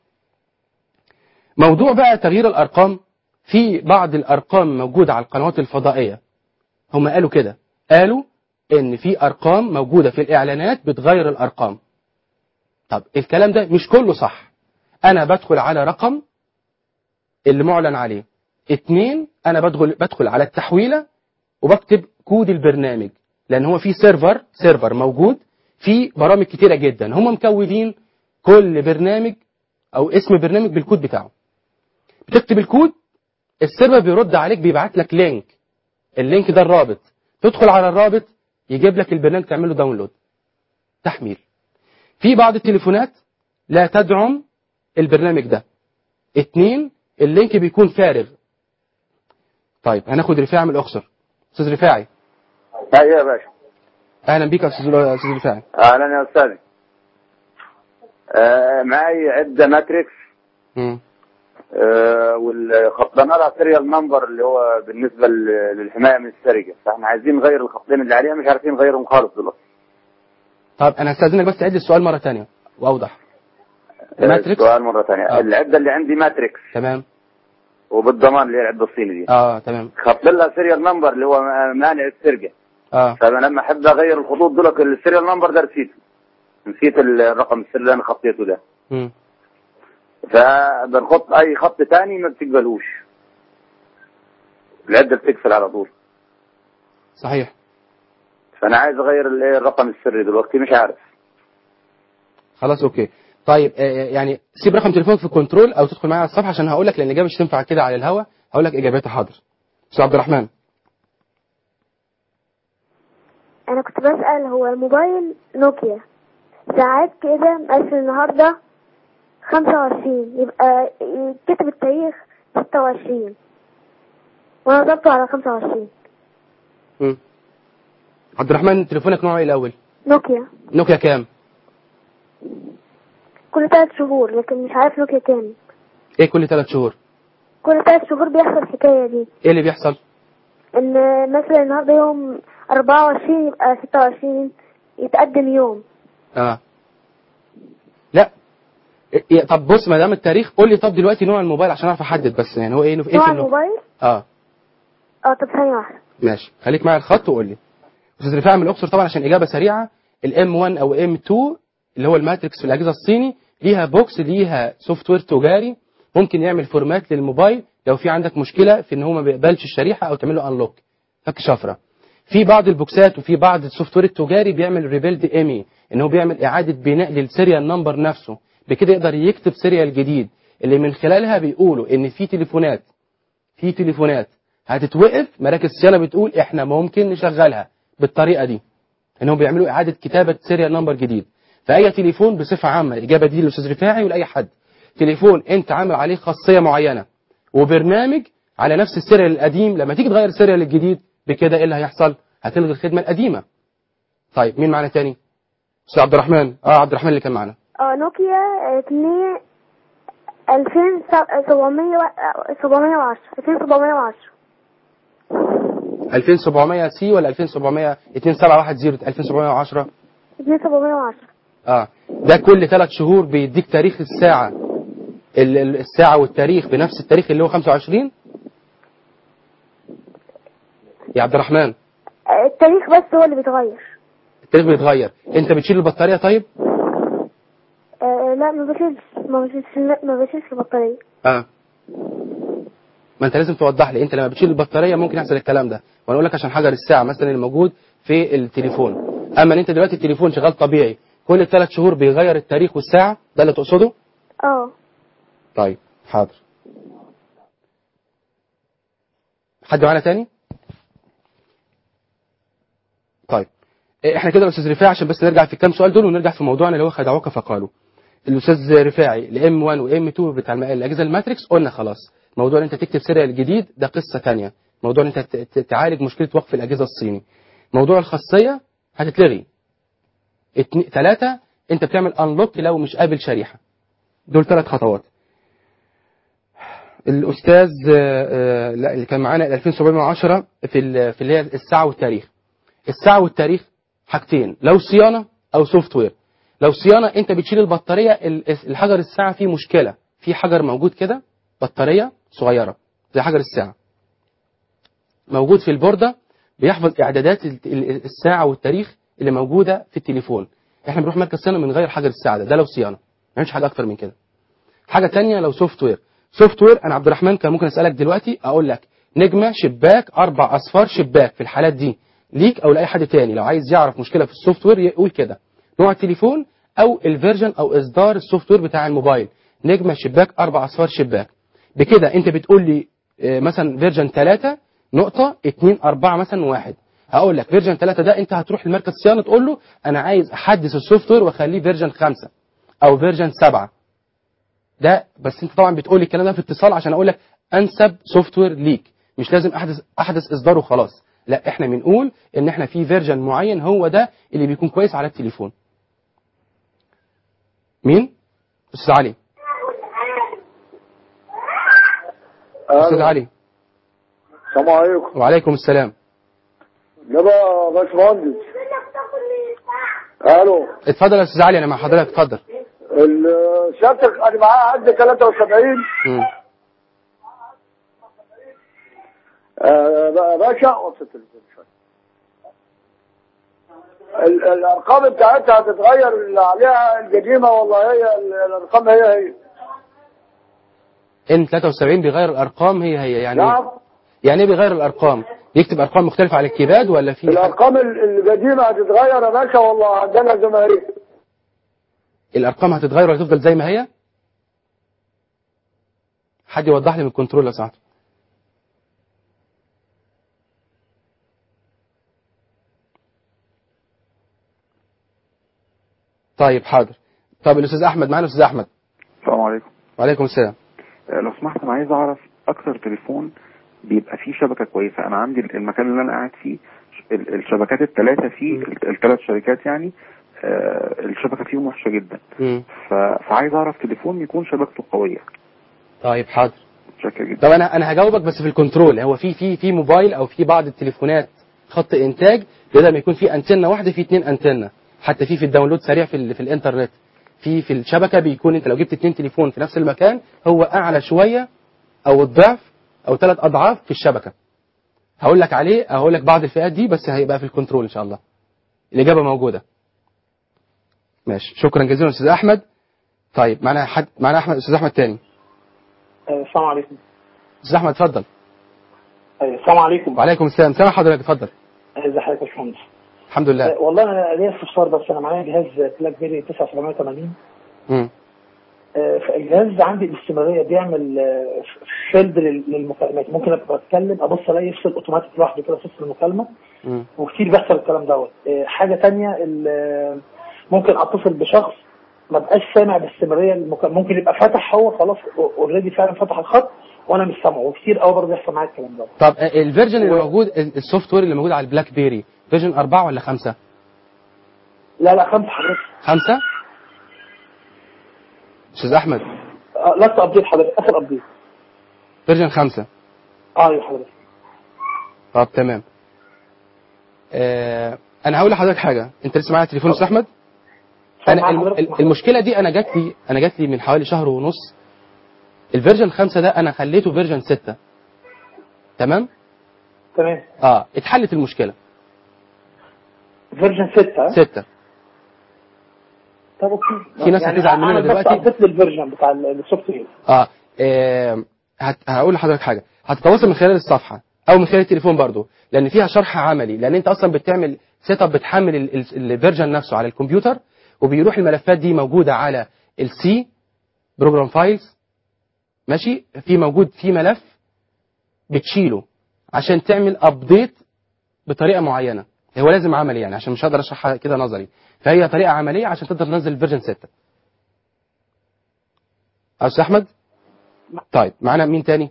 [SPEAKER 1] موضوع بقى تغيير الارقام في بعض الارقام موجوده على القنوات الفضائيه هم قالوا كده قالوا ان في ارقام موجوده في الاعلانات بتغير الارقام طب الكلام ده مش كله صح انا بدخل على رقم اللي معلن عليه اتنين انا بدخل بدخل على التحويله وبكتب كود البرنامج لان هو في سيرفر سيرفر موجود في برامج كتيره جدا هم مكودين كل برنامج او اسم برنامج بالكود بتاعه بتكتب الكود السيرفر بيرد عليك بيبعت لك لينك اللينك ده الرابط تدخل على الرابط يجيب لك البرنامج تعمل له داونلود تحميل في بعض التليفونات لا تدعم البرنامج ده اتنين اللينك بيكون فارغ طيب هناخد رفاعي من الاقصر استاذ رفاعي
[SPEAKER 9] ايوه يا باشا
[SPEAKER 1] اهلا بيك يا استاذ استاذ رفاعي
[SPEAKER 9] اهلا يا استاذ آه معي عده ماتريكس
[SPEAKER 1] مم.
[SPEAKER 9] آه والخطنا لها سيريال نمبر اللي هو بالنسبه ل- للحمايه من السرقه فاحنا عايزين نغير الخطين اللي عليها مش عارفين نغيرهم خالص دلوقتي
[SPEAKER 1] طب انا هستاذنك بس تعيد لي السؤال مره ثانيه واوضح
[SPEAKER 9] آه،
[SPEAKER 1] ماتريكس؟
[SPEAKER 9] سؤال مره ثانيه
[SPEAKER 1] آه.
[SPEAKER 9] العده اللي عندي ماتريكس
[SPEAKER 1] تمام
[SPEAKER 9] وبالضمان اللي هي العده الصيني دي
[SPEAKER 1] اه تمام
[SPEAKER 9] خط لها سيريال نمبر اللي هو مانع السرقه
[SPEAKER 1] اه
[SPEAKER 9] فانا لما احب اغير الخطوط دول السيريال نمبر ده نسيته نسيت الرقم السري اللي انا خطيته ده
[SPEAKER 1] مم.
[SPEAKER 9] فبنحط اي خط تاني ما بتقبلوش العده بتقفل على طول
[SPEAKER 1] صحيح
[SPEAKER 9] فانا عايز اغير الايه الرقم السري دلوقتي مش عارف
[SPEAKER 1] خلاص اوكي طيب آه، يعني سيب رقم تليفونك في الكنترول او تدخل معايا على الصفحه عشان هقول لك لان الاجابه مش تنفع كده على الهوا هقول لك اجابتها حاضر استاذ عبد الرحمن
[SPEAKER 10] انا كنت بسأل هو الموبايل نوكيا ساعات كده مقاس النهاردة خمسة وعشرين يبقى كتب التاريخ ستة وعشرين وانا ضبطه على خمسة وعشرين
[SPEAKER 1] مم. عبد الرحمن تليفونك نوعه ايه الاول
[SPEAKER 10] نوكيا
[SPEAKER 1] نوكيا كام
[SPEAKER 10] كل ثلاث شهور لكن مش عارف نوكيا كام
[SPEAKER 1] ايه كل ثلاث شهور
[SPEAKER 10] كل ثلاث شهور بيحصل الحكاية دي
[SPEAKER 1] ايه اللي بيحصل
[SPEAKER 10] ان مثلا النهاردة يوم أربعة وعشرين يبقى ستة وعشرين يتقدم يوم
[SPEAKER 1] اه لا إيه طب بص ما دام التاريخ قول لي طب دلوقتي نوع الموبايل عشان اعرف احدد بس يعني هو ايه ايه
[SPEAKER 10] نوع
[SPEAKER 1] في النوع؟
[SPEAKER 10] الموبايل
[SPEAKER 1] اه
[SPEAKER 10] اه طب ثانية واحدة
[SPEAKER 1] ماشي خليك معايا الخط وقول لي استاذ رفاعي من الاقصر طبعا عشان اجابه سريعه الام 1 او ام 2 اللي هو الماتريكس في الاجهزه الصيني ليها بوكس ليها سوفت وير تجاري ممكن يعمل فورمات للموبايل لو في عندك مشكله في ان هو ما بيقبلش الشريحه او تعمل له انلوك فك شفره في بعض البوكسات وفي بعض السوفت وير التجاري بيعمل ريبيلد ايمي ان هو بيعمل اعاده بناء للسيريال نمبر نفسه بكده يقدر يكتب سيريال جديد اللي من خلالها بيقولوا ان في تليفونات في تليفونات هتتوقف مراكز الصيانه بتقول احنا ممكن نشغلها بالطريقه دي انهم بيعملوا اعاده كتابه سيريال نمبر جديد فاي تليفون بصفه عامه الاجابه دي للاستاذ رفاعي ولاي حد تليفون انت عامل عليه خاصيه معينه وبرنامج على نفس السيريال القديم لما تيجي تغير السيريال الجديد بكده ايه اللي هيحصل هتلغي الخدمه القديمه طيب مين معانا تاني استاذ عبد الرحمن اه عبد الرحمن اللي كان معانا
[SPEAKER 10] اه نوكيا اتنين ألفين سبعمية سبعمية وعشرة ألفين سبعمية وعشرة
[SPEAKER 1] 2700 سي ولا 2700 2710 2710
[SPEAKER 10] اتنين سبعمية وعشرة
[SPEAKER 1] اه ده كل ثلاث شهور بيديك تاريخ الساعة ال- ال- الساعة والتاريخ بنفس التاريخ اللي هو 25 يا عبد الرحمن
[SPEAKER 10] آه، التاريخ بس هو اللي بيتغير
[SPEAKER 1] التاريخ بيتغير انت بتشيل البطارية طيب
[SPEAKER 10] آه لا ما بشيلش ما بشيلش ما بشيلش البطارية
[SPEAKER 1] اه ما انت لازم توضح لي انت لما بتشيل البطارية ممكن يحصل الكلام ده وانا اقول لك عشان حجر الساعة مثلا اللي موجود في التليفون اما ان انت دلوقتي التليفون شغال طبيعي كل ثلاث شهور بيغير التاريخ والساعة ده اللي تقصده
[SPEAKER 10] اه
[SPEAKER 1] طيب حاضر حد معانا تاني طيب إيه، احنا كده يا استاذ رفاعي عشان بس نرجع في الكام سؤال دول ونرجع في موضوعنا اللي هو خدعوك فقالوا الاستاذ رفاعي الام 1 وام 2 بتاع الم- الاجهزه الماتريكس قلنا خلاص موضوع ان انت تكتب سيريال جديد ده قصه تانية موضوع ان انت ت- ت- تعالج مشكله وقف الاجهزه الصيني موضوع الخاصيه هتتلغي اتني... ثلاثة انت بتعمل انلوك لو مش قابل شريحه دول ثلاث خطوات الاستاذ آه، آه، لا، اللي كان معانا ال 2710 في ال- في اللي هي الساعه والتاريخ الساعه والتاريخ حاجتين لو صيانه او سوفت وير لو صيانه انت بتشيل البطاريه ال- الحجر الساعه فيه مشكله في حجر موجود كده بطاريه صغيره زي حجر الساعه موجود في البورده بيحفظ اعدادات ال- ال- الساعه والتاريخ اللي موجوده في التليفون احنا بنروح مركز صيانه من غير حجر الساعه ده ده لو صيانه ما نعملش حاجه اكتر من كده حاجه تانية لو سوفت وير سوفت وير انا عبد الرحمن كان ممكن اسالك دلوقتي اقول لك نجمه شباك اربع اصفار شباك في الحالات دي ليك او لاي حد تاني لو عايز يعرف مشكله في السوفت وير يقول كده نوع التليفون او الفيرجن او اصدار السوفت وير بتاع الموبايل نجمه شباك اربع اصفار شباك بكده انت بتقول لي آه، مثلا فيرجن 3 نقطه 2 4 مثلا واحد هقول لك فيرجن 3 ده انت هتروح لمركز صيانه تقول له انا عايز احدث السوفت وير واخليه فيرجن 5 او فيرجن 7 ده بس انت طبعا بتقول لي الكلام ده في اتصال عشان اقول لك انسب سوفت وير ليك مش لازم احدث احدث اصدار وخلاص لا احنا بنقول ان احنا في فيرجن معين هو ده اللي بيكون كويس على التليفون مين استاذ علي استاذ علي
[SPEAKER 11] السلام عليكم
[SPEAKER 1] وعليكم السلام
[SPEAKER 11] ده بقى باشمهندس الو
[SPEAKER 1] اتفضل يا استاذ علي انا مع حضرتك اتفضل
[SPEAKER 11] ال- سيادتك انا معايا عندي 73
[SPEAKER 1] مم.
[SPEAKER 11] آه، بقى باشا وطي التليفون شوية. ال- الارقام بتاعتها هتتغير اللي عليها القديمه والله هي ال- الارقام هي هي
[SPEAKER 1] ان 73 بيغير الارقام هي هي يعني
[SPEAKER 11] نعم
[SPEAKER 1] ايه يعني ايه بيغير الارقام يكتب ارقام مختلفه على الكيباد ولا في
[SPEAKER 11] الارقام ال- القديمه هتتغير يا باشا والله عندنا زي ما هي
[SPEAKER 1] الارقام هتتغير ولا هتفضل زي ما هي حد يوضح لي من الكنترول لو سمحت طيب حاضر طب الاستاذ احمد معانا الاستاذ احمد
[SPEAKER 12] السلام عليكم
[SPEAKER 1] وعليكم السلام
[SPEAKER 12] آه، لو سمحت انا عايز اعرف اكتر تليفون بيبقى فيه شبكه كويسه انا عندي المكان اللي انا قاعد فيه ش- ال- الشبكات الثلاثه فيه الثلاث شركات يعني آه، الشبكه فيهم وحشه جدا
[SPEAKER 1] مم.
[SPEAKER 12] ف- فعايز اعرف تليفون يكون شبكته قويه
[SPEAKER 1] طيب حاضر
[SPEAKER 12] شكرا جدا
[SPEAKER 1] طب انا انا هجاوبك بس في الكنترول هو في في في موبايل او في بعض التليفونات خط انتاج بدل ما يكون في انتنه واحده في اتنين انتنه حتى في في الداونلود سريع في ال- في الانترنت في في الشبكه بيكون انت لو جبت اتنين تليفون في نفس المكان هو اعلى شويه او الضعف او ثلاث اضعاف في الشبكه هقول لك عليه هقول لك بعض الفئات دي بس هيبقى في الكنترول ان شاء الله الاجابه موجوده ماشي شكرا جزيلا استاذ احمد طيب معنا حد معنا احمد استاذ احمد تاني
[SPEAKER 13] السلام عليكم
[SPEAKER 1] استاذ احمد اتفضل
[SPEAKER 13] السلام عليكم
[SPEAKER 1] وعليكم السلام سامع حضرتك اتفضل
[SPEAKER 13] ازي حضرتك يا باشمهندس
[SPEAKER 1] الحمد لله
[SPEAKER 13] آه، والله انا ليا استفسار بس انا معايا جهاز بلاك بيري 9780
[SPEAKER 1] مم.
[SPEAKER 13] آه، فالجهاز عندي الاستمراريه بيعمل آه، فيلد لل- للمكالمات ممكن ابقى بتكلم ابص الاقي يفصل اوتوماتيك لوحده كده في وسط المكالمه
[SPEAKER 1] مم.
[SPEAKER 13] وكتير بيحصل الكلام دوت آه، حاجه تانية ال- آه، ممكن اتصل بشخص ما بقاش سامع باستمراريه المكالمة ممكن يبقى فتح هو خلاص اوريدي فعلا فتح الخط وانا مش سامعه وكتير قوي برضه بيحصل معايا الكلام دوت
[SPEAKER 1] طب آه، الفيرجن اللي موجود ال- السوفت وير اللي موجود على البلاك بيري فيرجن أربعة ولا خمسة؟
[SPEAKER 13] لا لا خمسه حضرتك
[SPEAKER 1] خمسة؟ أستاذ أحمد
[SPEAKER 13] آه، لاست ابديت حضرتك اخر ابديت
[SPEAKER 1] فيرجن خمسة
[SPEAKER 13] اه يا حضرتك
[SPEAKER 1] طب تمام آه أنا هقول لحضرتك حاجة أنت لسه معايا تليفون أستاذ أحمد؟ أنا
[SPEAKER 13] معاك
[SPEAKER 1] الم-
[SPEAKER 13] حضرتك.
[SPEAKER 1] ال- المشكلة دي أنا جات لي أنا جات لي من حوالي شهر ونص الفيرجن خمسة ده أنا خليته فيرجن ستة تمام؟
[SPEAKER 13] تمام
[SPEAKER 1] اه اتحلت المشكلة
[SPEAKER 13] فيرجن 6
[SPEAKER 1] ستة
[SPEAKER 13] طب اوكي
[SPEAKER 1] في ناس هتزعل مننا دلوقتي.
[SPEAKER 13] ابديت للفيرجن بتاع ال- السوفت وير
[SPEAKER 1] اه, آه هت... هقول لحضرتك حاجه هتتواصل من خلال الصفحه او من خلال التليفون برضو لان فيها شرح عملي لان انت اصلا بتعمل سيت اب بتحمل ال- ال- الفيرجن نفسه على الكمبيوتر وبيروح الملفات دي موجوده على السي بروجرام فايلز ماشي في موجود في ملف بتشيله عشان تعمل ابديت بطريقه معينه هو لازم عملي يعني عشان مش هقدر اشرحها كده نظري فهي طريقه عمليه عشان تقدر تنزل الفيرجن 6 استاذ احمد طيب معانا مين تاني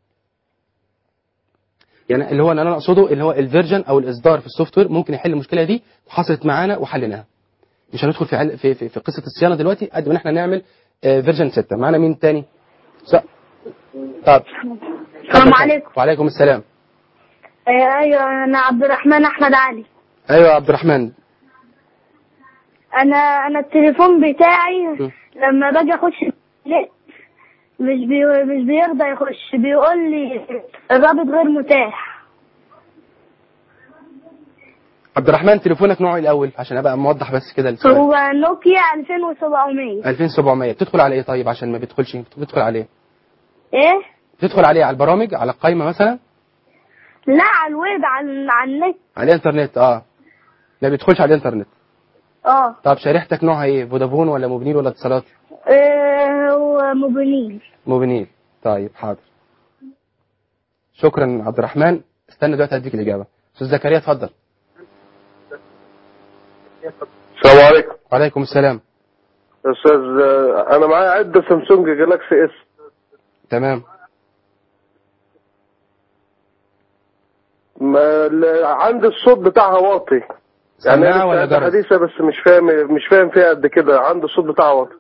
[SPEAKER 1] يعني اللي هو اللي انا اقصده اللي هو الفيرجن او الاصدار في السوفت وير ممكن يحل المشكله دي وحصلت معانا وحليناها مش هندخل في عل... في, في, في قصه الصيانه دلوقتي قد ما احنا نعمل فيرجن 6 معانا مين تاني س... طب
[SPEAKER 10] السلام عليكم
[SPEAKER 1] وعليكم السلام
[SPEAKER 10] آه، ايوه انا عبد الرحمن احمد علي
[SPEAKER 1] ايوه يا عبد الرحمن
[SPEAKER 10] انا انا التليفون بتاعي لما باجي اخش النت مش بي... مش بيرضى يخش بيقول لي الرابط غير متاح
[SPEAKER 1] عبد الرحمن تليفونك نوعه إيه الاول عشان ابقى موضح بس كده السؤال
[SPEAKER 10] هو نوكيا 2700
[SPEAKER 1] 2700 بتدخل على ايه طيب عشان ما بيدخلش بتدخل عليه
[SPEAKER 10] ايه
[SPEAKER 1] تدخل عليه على البرامج على القائمه مثلا
[SPEAKER 10] لا على الويب على على النت
[SPEAKER 1] على الانترنت اه ما بيدخلش على الانترنت
[SPEAKER 10] اه
[SPEAKER 1] طب شريحتك نوعها ايه فودافون ولا موبينيل ولا اتصالات
[SPEAKER 10] آه، هو موبينيل
[SPEAKER 1] موبينيل طيب حاضر شكرا عبد الرحمن استنى دلوقتي هديك الاجابه استاذ زكريا اتفضل
[SPEAKER 14] السلام عليكم
[SPEAKER 1] وعليكم السلام
[SPEAKER 14] استاذ آه، انا معايا عده سامسونج جالاكسي اس
[SPEAKER 1] تمام
[SPEAKER 14] ما ال- عندي الصوت بتاعها واطي يعني
[SPEAKER 1] سماعة
[SPEAKER 14] أنا
[SPEAKER 1] ولا
[SPEAKER 14] لسه
[SPEAKER 1] جرس؟
[SPEAKER 14] حديثه بس مش فاهم مش فاهم فيها قد كده عندي الصوت بتاعها واطي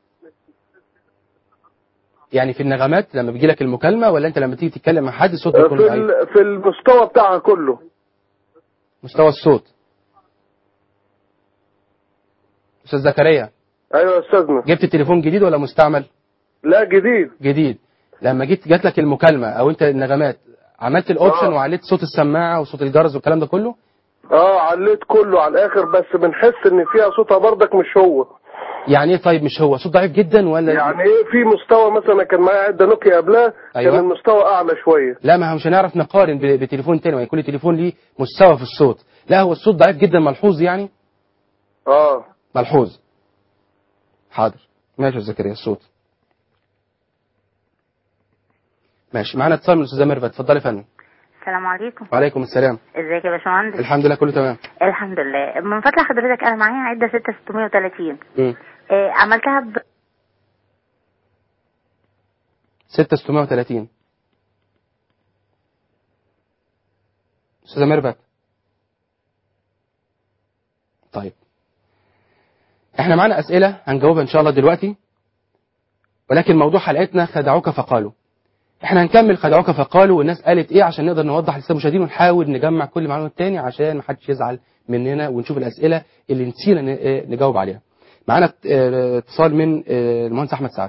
[SPEAKER 1] يعني في النغمات لما بيجي لك المكالمه ولا انت لما تيجي تتكلم مع حد الصوت
[SPEAKER 14] آه،
[SPEAKER 1] بيكون
[SPEAKER 14] في
[SPEAKER 1] ضعيف
[SPEAKER 14] ال- في المستوى بتاعها كله
[SPEAKER 1] مستوى الصوت استاذ زكريا
[SPEAKER 14] ايوه يا استاذنا
[SPEAKER 1] جبت التليفون جديد ولا مستعمل
[SPEAKER 14] لا جديد
[SPEAKER 1] جديد لما جيت جات لك المكالمه او انت النغمات عملت الاوبشن وعليت صوت السماعه وصوت الجرس والكلام ده كله
[SPEAKER 14] اه عليت كله على الاخر بس بنحس ان فيها صوتها برضك مش هو
[SPEAKER 1] يعني ايه طيب مش هو صوت ضعيف جدا ولا
[SPEAKER 14] يعني ايه في مستوى مثلا كان معايا عده نوكيا قبلها
[SPEAKER 1] أيوة.
[SPEAKER 14] كان المستوى اعلى شويه
[SPEAKER 1] لا ما هو مش هنعرف نقارن ب- بتليفون تاني يعني كل تليفون ليه مستوى في الصوت لا هو الصوت ضعيف جدا ملحوظ يعني
[SPEAKER 14] اه
[SPEAKER 1] ملحوظ حاضر ماشي يا زكريا الصوت ماشي معانا اتصال من الاستاذه ميرفت اتفضلي يا فندم
[SPEAKER 15] السلام عليكم
[SPEAKER 1] وعليكم السلام
[SPEAKER 15] ازيك يا باشمهندس
[SPEAKER 1] الحمد لله كله تمام
[SPEAKER 15] الحمد لله من فضل حضرتك انا معايا عده 6630
[SPEAKER 1] مم.
[SPEAKER 15] آه عملتها ب...
[SPEAKER 1] 6630 استاذه ميرفت طيب احنا معانا اسئله هنجاوبها ان شاء الله دلوقتي ولكن موضوع حلقتنا خدعوك فقالوا احنا هنكمل خدعوك فقالوا والناس قالت ايه عشان نقدر نوضح للساده المشاهدين ونحاول نجمع كل معلومات تاني عشان محدش يزعل مننا ونشوف الاسئله اللي نسينا ن- اه نجاوب عليها معانا اه، اتصال من اه، المهندس احمد سعد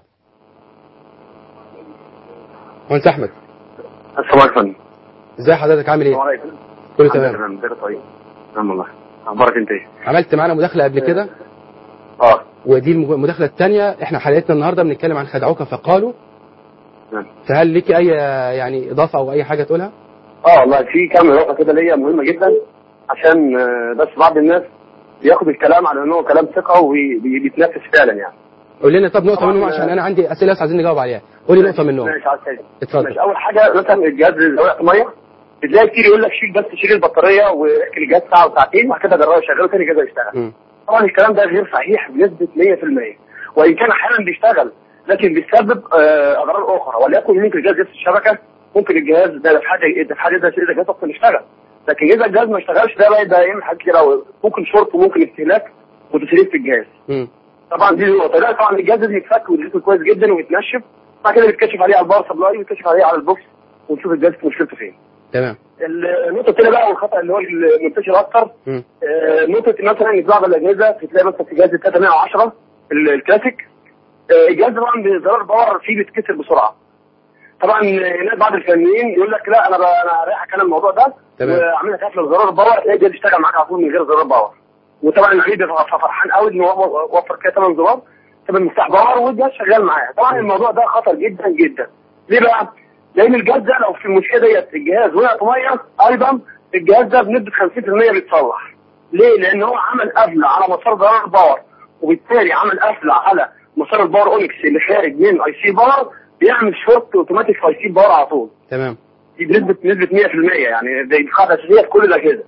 [SPEAKER 1] مهندس احمد
[SPEAKER 16] السلام عليكم
[SPEAKER 1] ازي حضرتك عامل
[SPEAKER 16] السلام
[SPEAKER 1] ايه
[SPEAKER 16] عليكم
[SPEAKER 1] كله
[SPEAKER 16] الحمد
[SPEAKER 1] تمام
[SPEAKER 16] لله تمام بخير طيب تمام والله اخبارك انت ايه؟
[SPEAKER 1] عملت معانا مداخله قبل كده
[SPEAKER 16] اه
[SPEAKER 1] ودي الم- المداخله الثانيه احنا حلقتنا النهارده بنتكلم عن خدعوك فقالوا
[SPEAKER 16] نعم.
[SPEAKER 1] فهل ليك اي يعني اضافه او اي حاجه تقولها
[SPEAKER 16] اه والله في كام نقطه كده ليا مهمه جدا عشان آه، بس بعض الناس بياخد الكلام على انه كلام ثقه وبيتنفس فعلا يعني
[SPEAKER 1] قول لنا طب نقطه
[SPEAKER 16] طبعاً،
[SPEAKER 1] منهم عشان انا عندي اسئله بس عايزين نجاوب عليها قول لي نقطه منهم
[SPEAKER 16] ماشي على السريع
[SPEAKER 1] اتفضل
[SPEAKER 16] ماشي اول حاجه مثلا الجهاز اللي وقت ميه بتلاقي كتير يقول لك شيل بس شيل البطاريه واركن الجهاز ساعه وساعتين وبعد كده جربه شغله تاني كده يشتغل
[SPEAKER 1] مم.
[SPEAKER 16] طبعا الكلام ده غير صحيح بنسبه 100% وان كان احيانا بيشتغل لكن بيسبب آه، اضرار اخرى وليكن ممكن الجهاز يفصل الشبكه ممكن الجهاز ده في حاجه ده في حاجه ده اذا الجهاز اصلا يشتغل لكن اذا الجهاز ما اشتغلش ده بقى يبقى يعمل حاجات كتير قوي ممكن شورت وممكن استهلاك وتسريب في الجهاز
[SPEAKER 1] مم.
[SPEAKER 16] طبعا دي نقطه لا طبعا الجهاز لازم يتفك ويتغسل كويس جدا ويتنشف بعد كده بيتكشف عليه على الباور سبلاي ويتكشف عليه على البوكس ونشوف الجهاز مشكلته فين
[SPEAKER 1] تمام
[SPEAKER 16] النقطه الثانيه بقى والخطا اللي هو المنتشر اكتر
[SPEAKER 1] مم.
[SPEAKER 16] آه، نقطة مثلا ان في بعض الأجهزة بتلاقي مثلا في جهاز ال 310 ال- الكلاسيك آه، الجهاز ده طبعا بزرار باور فيه بيتكسر بسرعة طبعا آه، هناك بعض الفنيين يقول لك لا انا ب- انا رايحك انا الموضوع ده
[SPEAKER 1] تمام.
[SPEAKER 16] واعمل لك قفل زرار باور تلاقي الجهاز يشتغل معاك على طول من غير زرار باور وطبعا العميل بيبقى فرحان قوي انه هو وفر كده ثمان زرار ثمان مفتاح باور والجهاز شغال معاه طبعا الموضوع ده خطر جدا جدا ليه بقى؟ لان الجهاز ده لو في المشكله ديت الجهاز وقع في ميه ايضا الجهاز ده بنسبه 50% بيتصلح ليه؟ لان هو عمل قفله على مسار زرار الباور وبالتالي عمل قفله على مسار الباور اونكس اللي خارج من اي سي باور بيعمل شورت اوتوماتيك في اي سي باور على طول
[SPEAKER 1] تمام
[SPEAKER 16] دي بنسبه نسبه 100% يعني دي قاعده اساسيه في كل الاجهزه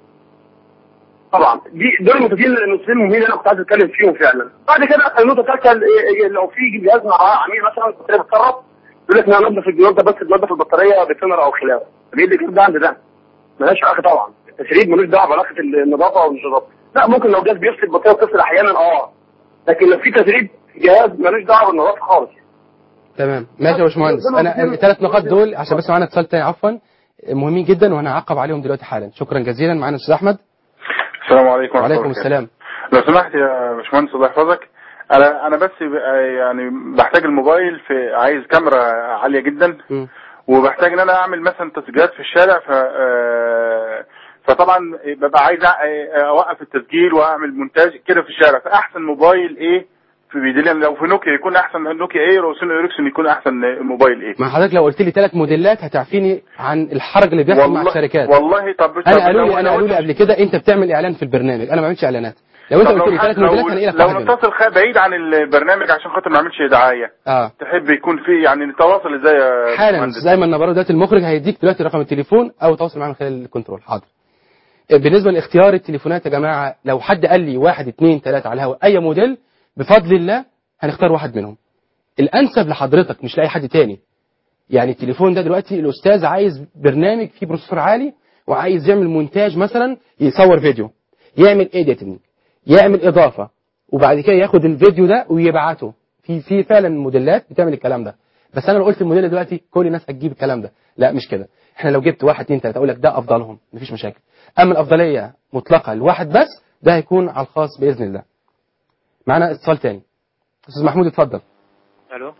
[SPEAKER 16] طبعا دي دول النقطتين النقطتين المهمين اللي انا كنت عايز اتكلم فيهم فعلا بعد كده النقطه الثالثه ال- لو في جهاز مع عميل مثلا البطاريه بتسرب يقول لك انا انضف الجهاز ده بس تنضف البطاريه بتنر او خلافه طب ايه اللي جاب ده عند ده؟ ملهاش علاقه طبعا التسريب ملوش دعوه بعلاقه النظافه او مش نظافه لا ممكن لو جهاز بيفصل البطاريه بتفصل احيانا اه لكن لو في تسريب في جهاز ملوش دعوه بالنظافه خالص
[SPEAKER 1] تمام ماشي يا باشمهندس انا الثلاث نقاط دول عشان بس معانا اتصال تاني عفوا مهمين جدا وانا هعقب عليهم دلوقتي حالا شكرا جزيلا معانا الاستاذ احمد
[SPEAKER 17] السلام عليكم ورحمة
[SPEAKER 1] وعليكم
[SPEAKER 17] الله
[SPEAKER 1] السلام
[SPEAKER 17] لو سمحت يا باشمهندس الله يحفظك انا انا بس ب- يعني بحتاج الموبايل في عايز كاميرا عاليه جدا
[SPEAKER 1] م.
[SPEAKER 17] وبحتاج ان انا اعمل مثلا تسجيلات في الشارع ف آه، فطبعا ببقى عايز أ- اوقف التسجيل واعمل مونتاج كده في الشارع فاحسن موبايل ايه في بيديلي لو في نوكيا يكون احسن نوكيا ايه لو سوني اريكسون يكون احسن موبايل ايه
[SPEAKER 1] ما حضرتك لو قلت لي ثلاث موديلات هتعفيني عن الحرج اللي بيحصل مع
[SPEAKER 17] والله-
[SPEAKER 1] الشركات
[SPEAKER 17] والله طب
[SPEAKER 1] انا
[SPEAKER 17] طب
[SPEAKER 1] قالوا
[SPEAKER 17] لو-
[SPEAKER 1] لي انا
[SPEAKER 17] لو
[SPEAKER 1] قالوا لي
[SPEAKER 17] أنت-
[SPEAKER 1] قبل كده انت بتعمل اعلان في البرنامج انا ما بعملش اعلانات لو انت
[SPEAKER 17] طب
[SPEAKER 1] قلت لي
[SPEAKER 17] حد-
[SPEAKER 1] ثلاث موديلات هنقل لك
[SPEAKER 17] لو
[SPEAKER 1] واحد منهم
[SPEAKER 17] نتصل خ- بعيد عن البرنامج عشان خاطر ما نعملش دعايه
[SPEAKER 1] اه
[SPEAKER 17] تحب يكون في يعني نتواصل ازاي يا
[SPEAKER 1] حالا
[SPEAKER 17] باشمهندس؟
[SPEAKER 1] زي ما النبره دلوقتي المخرج هيديك دلوقتي رقم التليفون او تواصل معاه من خلال الكنترول حاضر بالنسبه لاختيار التليفونات يا جماعه لو حد قال لي واحد اثنين ثلاثه على الهواء اي موديل بفضل الله هنختار واحد منهم الانسب لحضرتك مش لاي حد تاني يعني التليفون ده دلوقتي الاستاذ عايز برنامج فيه بروسيسور عالي وعايز يعمل مونتاج مثلا يصور فيديو يعمل ايديتنج يعمل اضافه وبعد كده ياخد الفيديو ده ويبعته في في فعلا موديلات بتعمل الكلام ده بس انا لو قلت الموديل دلوقتي كل الناس هتجيب الكلام ده لا مش كده احنا لو جبت واحد اثنين ثلاثه اقول لك ده افضلهم مفيش مشاكل اما الافضليه مطلقه لواحد بس ده هيكون على الخاص باذن الله معانا اتصال تاني استاذ محمود اتفضل
[SPEAKER 18] الو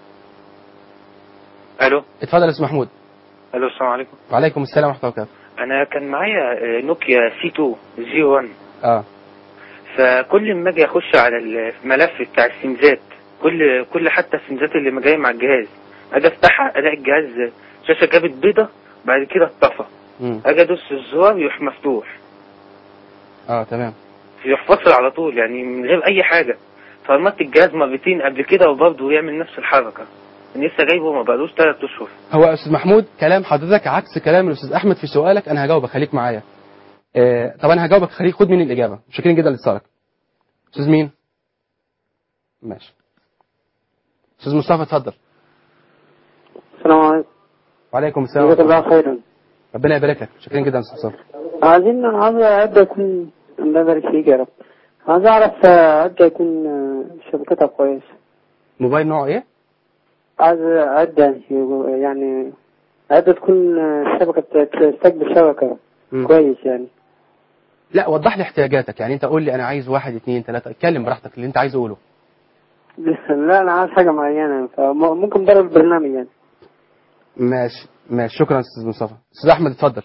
[SPEAKER 18] الو
[SPEAKER 1] اتفضل يا استاذ محمود
[SPEAKER 18] الو السلام عليكم
[SPEAKER 1] وعليكم السلام ورحمه الله وبركاته
[SPEAKER 18] انا كان معايا آه، نوكيا سي 2 زي 1
[SPEAKER 1] اه
[SPEAKER 18] فكل ما اجي اخش على الملف بتاع السمزات كل كل حتى السمزات اللي ما جايه مع الجهاز اجي افتحها الاقي الجهاز شاشه جابت بيضه بعد كده اتطفى
[SPEAKER 1] مم.
[SPEAKER 18] اجي ادوس الزرار يروح مفتوح
[SPEAKER 1] اه تمام
[SPEAKER 18] يروح فاصل على طول يعني من غير اي حاجه فرمت الجهاز مرتين قبل كده وبرضه يعمل نفس الحركه أنا لسه جايبه ما بقالوش ثلاث اشهر
[SPEAKER 1] هو يا استاذ محمود كلام حضرتك عكس كلام الاستاذ احمد في سؤالك انا هجاوبك خليك معايا آه طب انا هجاوبك خليك خد مني الاجابه شاكرين جدا لاتصالك استاذ مين ماشي استاذ مصطفى اتفضل
[SPEAKER 19] السلام عليكم
[SPEAKER 1] وعليكم السلام
[SPEAKER 19] جزاك الله خيرا
[SPEAKER 1] ربنا يبارك لك شاكرين جدا يا استاذ مصطفى
[SPEAKER 19] عايزين انا عاوز عدة يكون الله يبارك فيك يا رب عايز اعرف آه، عدة يكون آه، شبكتها كويسة
[SPEAKER 1] موبايل نوعه ايه
[SPEAKER 19] عايز عدة يعني عدة تكون آه، شبكة تستقبل شبكة
[SPEAKER 1] مم.
[SPEAKER 19] كويس يعني
[SPEAKER 1] لا وضح لي احتياجاتك يعني انت قول لي انا عايز واحد اتنين تلاته اتكلم براحتك اللي انت عايزه قوله
[SPEAKER 19] لا انا عايز حاجة معينة فممكن بدل البرنامج يعني
[SPEAKER 1] ماشي ماشي شكرا يا استاذ مصطفى استاذ احمد اتفضل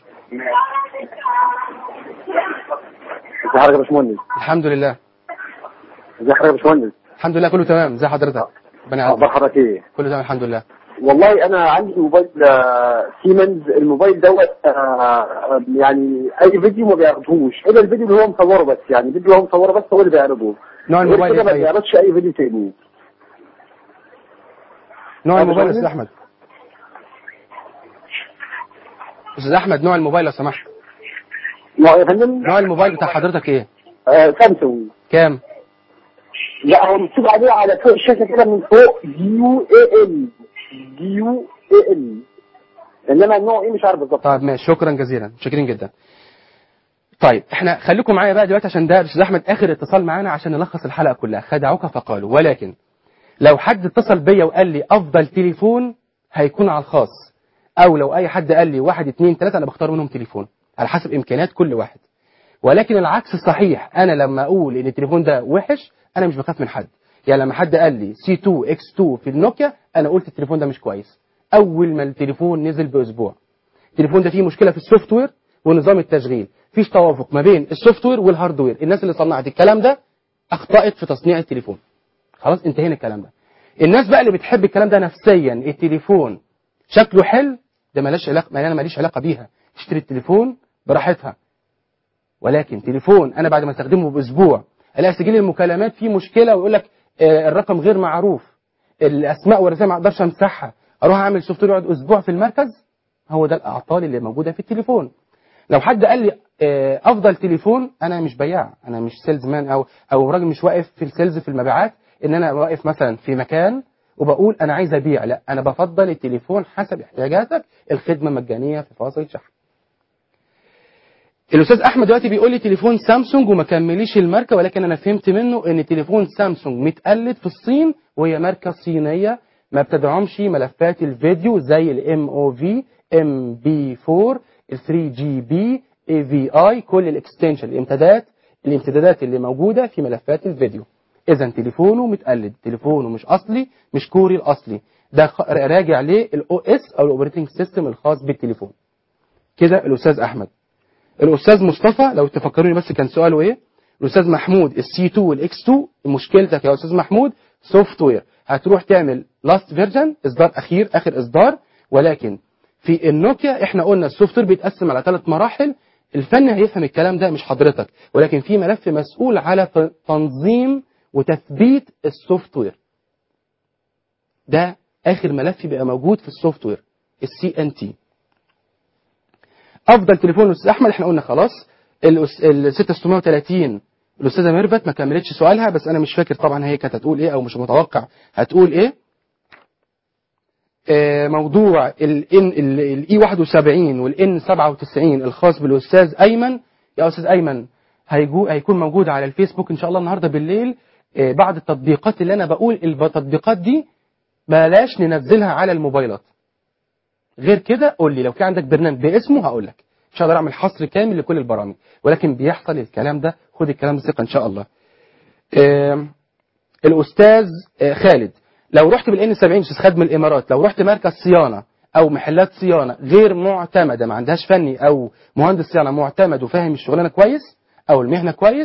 [SPEAKER 20] ازي حضرتك يا باشمهندس
[SPEAKER 1] الحمد لله
[SPEAKER 20] ازي حضرتك يا باشمهندس
[SPEAKER 1] الحمد لله كله تمام ازي حضرتك ربنا يعافيك
[SPEAKER 20] اخبار حضرتك ايه
[SPEAKER 1] كله تمام الحمد لله
[SPEAKER 20] والله انا عندي موبايل آه، سيمنز الموبايل دوت آه، يعني اي فيديو ما بياخدهوش الا الفيديو اللي هو مصوره بس يعني الفيديو اللي هو مصوره بس هو اللي بيعرضه
[SPEAKER 1] نوع
[SPEAKER 20] غير
[SPEAKER 1] الموبايل
[SPEAKER 20] كده ما
[SPEAKER 1] ايه طيب؟
[SPEAKER 20] بيعرضش اي فيديو تاني
[SPEAKER 1] نوع
[SPEAKER 20] يا
[SPEAKER 1] الموبايل يا استاذ
[SPEAKER 20] باشمهندس؟
[SPEAKER 1] احمد استاذ احمد نوع الموبايل لو سمحت
[SPEAKER 20] نوع يا فندم
[SPEAKER 1] نوع الموبايل بتاع حضرتك ايه
[SPEAKER 20] آه، سامسونج
[SPEAKER 1] كام
[SPEAKER 20] لا هو مكتوب عليه على فوق الشاشه كده من فوق دي يو اي ال دي يو اي ال انما النوع ايه مش عارف بالظبط
[SPEAKER 1] طيب ماشي شكرا جزيلا شاكرين جدا طيب احنا خليكم معايا بقى دلوقتي عشان ده استاذ احمد اخر اتصال معانا عشان نلخص الحلقه كلها خدعوك فقالوا ولكن لو حد اتصل بيا وقال لي افضل تليفون هيكون على الخاص او لو اي حد قال لي واحد اتنين تلاته انا بختار منهم تليفون على حسب امكانيات كل واحد ولكن العكس صحيح انا لما اقول ان التليفون ده وحش انا مش بخاف من حد يعني لما حد قال لي سي 2 اكس 2 في النوكيا انا قلت التليفون ده مش كويس اول ما التليفون نزل باسبوع التليفون ده فيه مشكله في السوفت وير ونظام التشغيل فيش توافق ما بين السوفت وير والهاردوير الناس اللي صنعت الكلام ده اخطات في تصنيع التليفون خلاص انتهينا الكلام ده الناس بقى اللي بتحب الكلام ده نفسيا التليفون شكله حلو ده ملاش علاقه ما انا ماليش علاقه بيها اشتري التليفون براحتها ولكن تليفون انا بعد ما استخدمه باسبوع الاقي سجل المكالمات فيه مشكله ويقول لك آه، الرقم غير معروف الاسماء والرسائل ما اقدرش امسحها اروح اعمل سوفت وير يقعد اسبوع في المركز هو ده الاعطال اللي موجوده في التليفون لو حد قال لي آه، افضل تليفون انا مش بياع انا مش سيلز مان او او راجل مش واقف في السيلز في المبيعات ان انا واقف مثلا في مكان وبقول انا عايز ابيع لا انا بفضل التليفون حسب احتياجاتك الخدمه مجانيه في فاصل شحن الاستاذ احمد دلوقتي بيقول لي تليفون سامسونج وما كمليش الماركه ولكن انا فهمت منه ان تليفون سامسونج متقلد في الصين وهي ماركه صينيه ما بتدعمش ملفات الفيديو زي الام او في ام بي 4 ال 3 جي بي اي في اي كل الاكستنشن الامتدادات الامتدادات اللي موجوده في ملفات الفيديو اذا تليفونه متقلد تليفونه مش اصلي مش كوري الاصلي ده خ- راجع للاو اس او الاوبريتنج سيستم الخاص بالتليفون كده الاستاذ احمد الاستاذ مصطفى لو تفكروني بس كان سؤاله ايه الاستاذ محمود السي 2 والاكس 2 مشكلتك يا استاذ محمود سوفت وير هتروح تعمل لاست فيرجن اصدار اخير اخر اصدار ولكن في النوكيا احنا قلنا السوفت وير بيتقسم على ثلاث مراحل الفن هيفهم الكلام ده مش حضرتك ولكن في ملف مسؤول على ت- تنظيم وتثبيت السوفت وير ده اخر ملف بيبقى موجود في السوفت وير السي ان تي افضل تليفون الاستاذ احمد احنا قلنا خلاص الأس- ال 6630 الاستاذه ميرفت ما كملتش سؤالها بس انا مش فاكر طبعا هي كانت هتقول ايه او مش متوقع هتقول ايه آه، موضوع الاي 71 والان 97 الخاص بالاستاذ ايمن يا استاذ ايمن هيجو هيكون موجود على الفيسبوك ان شاء الله النهارده بالليل آه، بعض التطبيقات اللي انا بقول التطبيقات دي بلاش ننزلها على الموبايلات غير كده قول لي لو في عندك برنامج باسمه هقول لك مش هقدر اعمل حصر كامل لكل البرامج ولكن بيحصل الكلام ده خد الكلام ده ثقه ان شاء الله آم، الاستاذ آه، خالد لو رحت بالان 70 استاذ خادم الامارات لو رحت مركز صيانه او محلات صيانه غير معتمده ما عندهاش فني او مهندس صيانه معتمد وفاهم الشغلانه كويس او المهنه كويس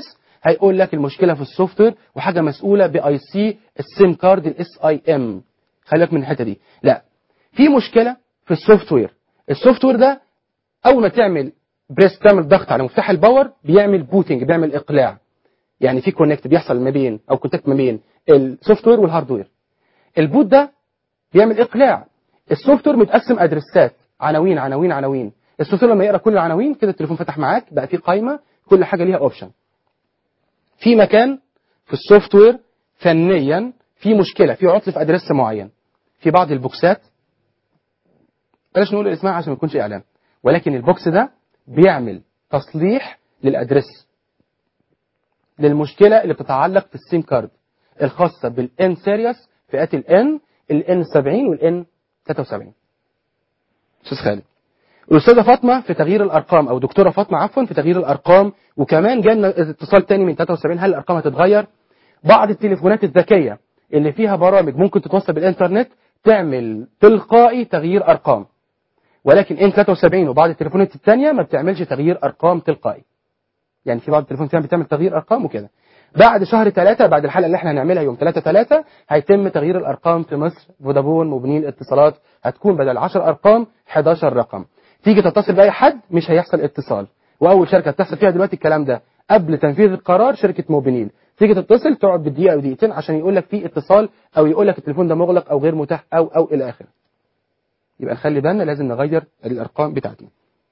[SPEAKER 1] هيقول لك المشكله في السوفت وير وحاجه مسؤوله باي سي السيم كارد الاس اي ام خلي بالك من الحته دي لا في مشكله في السوفت وير السوفت وير ده اول ما تعمل بريس تعمل ضغط على مفتاح الباور بيعمل بوتنج بيعمل اقلاع يعني في كونكت بيحصل ما بين او كونتاكت ما بين السوفت وير والهاردوير البوت ده بيعمل اقلاع السوفت وير متقسم ادرسات عناوين عناوين عناوين السوفت وير لما يقرا كل العناوين كده التليفون فتح معاك بقى في قائمه كل حاجه ليها اوبشن في مكان في السوفت وير فنيا في مشكله في عطل في ادرس معين في بعض البوكسات بلاش نقول اسمها عشان ما يكونش اعلان ولكن البوكس ده بيعمل تصليح للادرس للمشكله اللي بتتعلق في السيم كارد الخاصه بالان سيريس فئات الان الان 70 والان 73 استاذ خالد الاستاذه فاطمه في تغيير الارقام او دكتوره فاطمه عفوا في تغيير الارقام وكمان جالنا اتصال تاني من 73 هل الارقام هتتغير بعض التليفونات الذكيه اللي فيها برامج ممكن تتوصل بالانترنت تعمل تلقائي تغيير ارقام ولكن ان 73 وبعض التليفونات الثانيه ما بتعملش تغيير ارقام تلقائي يعني في بعض التليفونات الثانيه بتعمل تغيير ارقام وكده بعد شهر ثلاثة بعد الحلقة اللي احنا هنعملها يوم 3 3 هيتم تغيير الأرقام في مصر فودافون موبينيل اتصالات هتكون بدل 10 أرقام 11 رقم تيجي تتصل بأي حد مش هيحصل اتصال وأول شركة تحصل فيها دلوقتي الكلام ده قبل تنفيذ القرار شركة موبينيل تيجي تتصل تقعد بالدقيقة أو دقيقتين عشان يقول لك في اتصال أو يقول لك التليفون ده مغلق أو غير متاح أو أو إلى آخره يبقى نخلي بالنا لازم نغير الأرقام بتاعتنا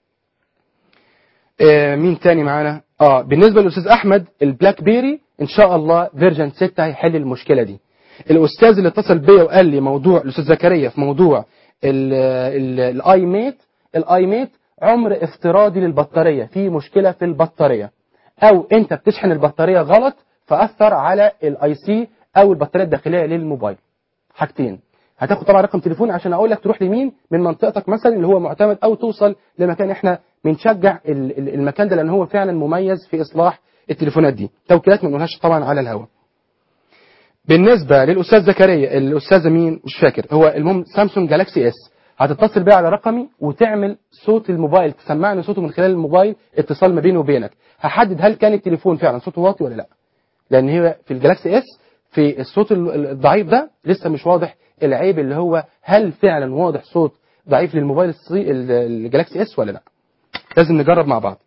[SPEAKER 1] آه مين تاني معانا اه بالنسبه للاستاذ احمد البلاك بيري ان شاء الله فيرجن 6 هيحل المشكله دي الاستاذ اللي اتصل بيا وقال لي موضوع الاستاذ زكريا في موضوع الاي ميت الاي ميت عمر افتراضي للبطاريه في مشكله في البطاريه او انت بتشحن البطاريه غلط فاثر على الاي سي او البطاريه الداخليه للموبايل حاجتين هتاخد طبعا رقم تليفون عشان اقول لك تروح لمين من منطقتك مثلا اللي هو معتمد او توصل لمكان احنا بنشجع المكان ده لان هو فعلا مميز في اصلاح التليفونات دي توكيلات ما نقولهاش طبعا على الهواء بالنسبه للاستاذ زكريا الاستاذه مين مش فاكر هو المهم سامسونج جالاكسي اس هتتصل بيها على رقمي وتعمل صوت الموبايل تسمعني صوته من خلال الموبايل اتصال ما بيني وبينك هحدد هل كان التليفون فعلا صوته واطي ولا لا لان هي في الجالاكسي اس في الصوت الضعيف ده لسه مش واضح العيب اللي هو هل فعلا واضح صوت ضعيف للموبايل الجالاكسي اس ولا لا لازم نجرب مع بعض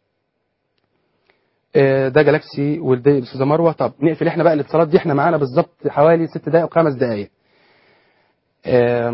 [SPEAKER 1] ده جالاكسي والدي الاستاذه مروه طب نقفل احنا بقى الاتصالات دي احنا معانا بالظبط حوالي ست دقائق وخمس دقائق آه,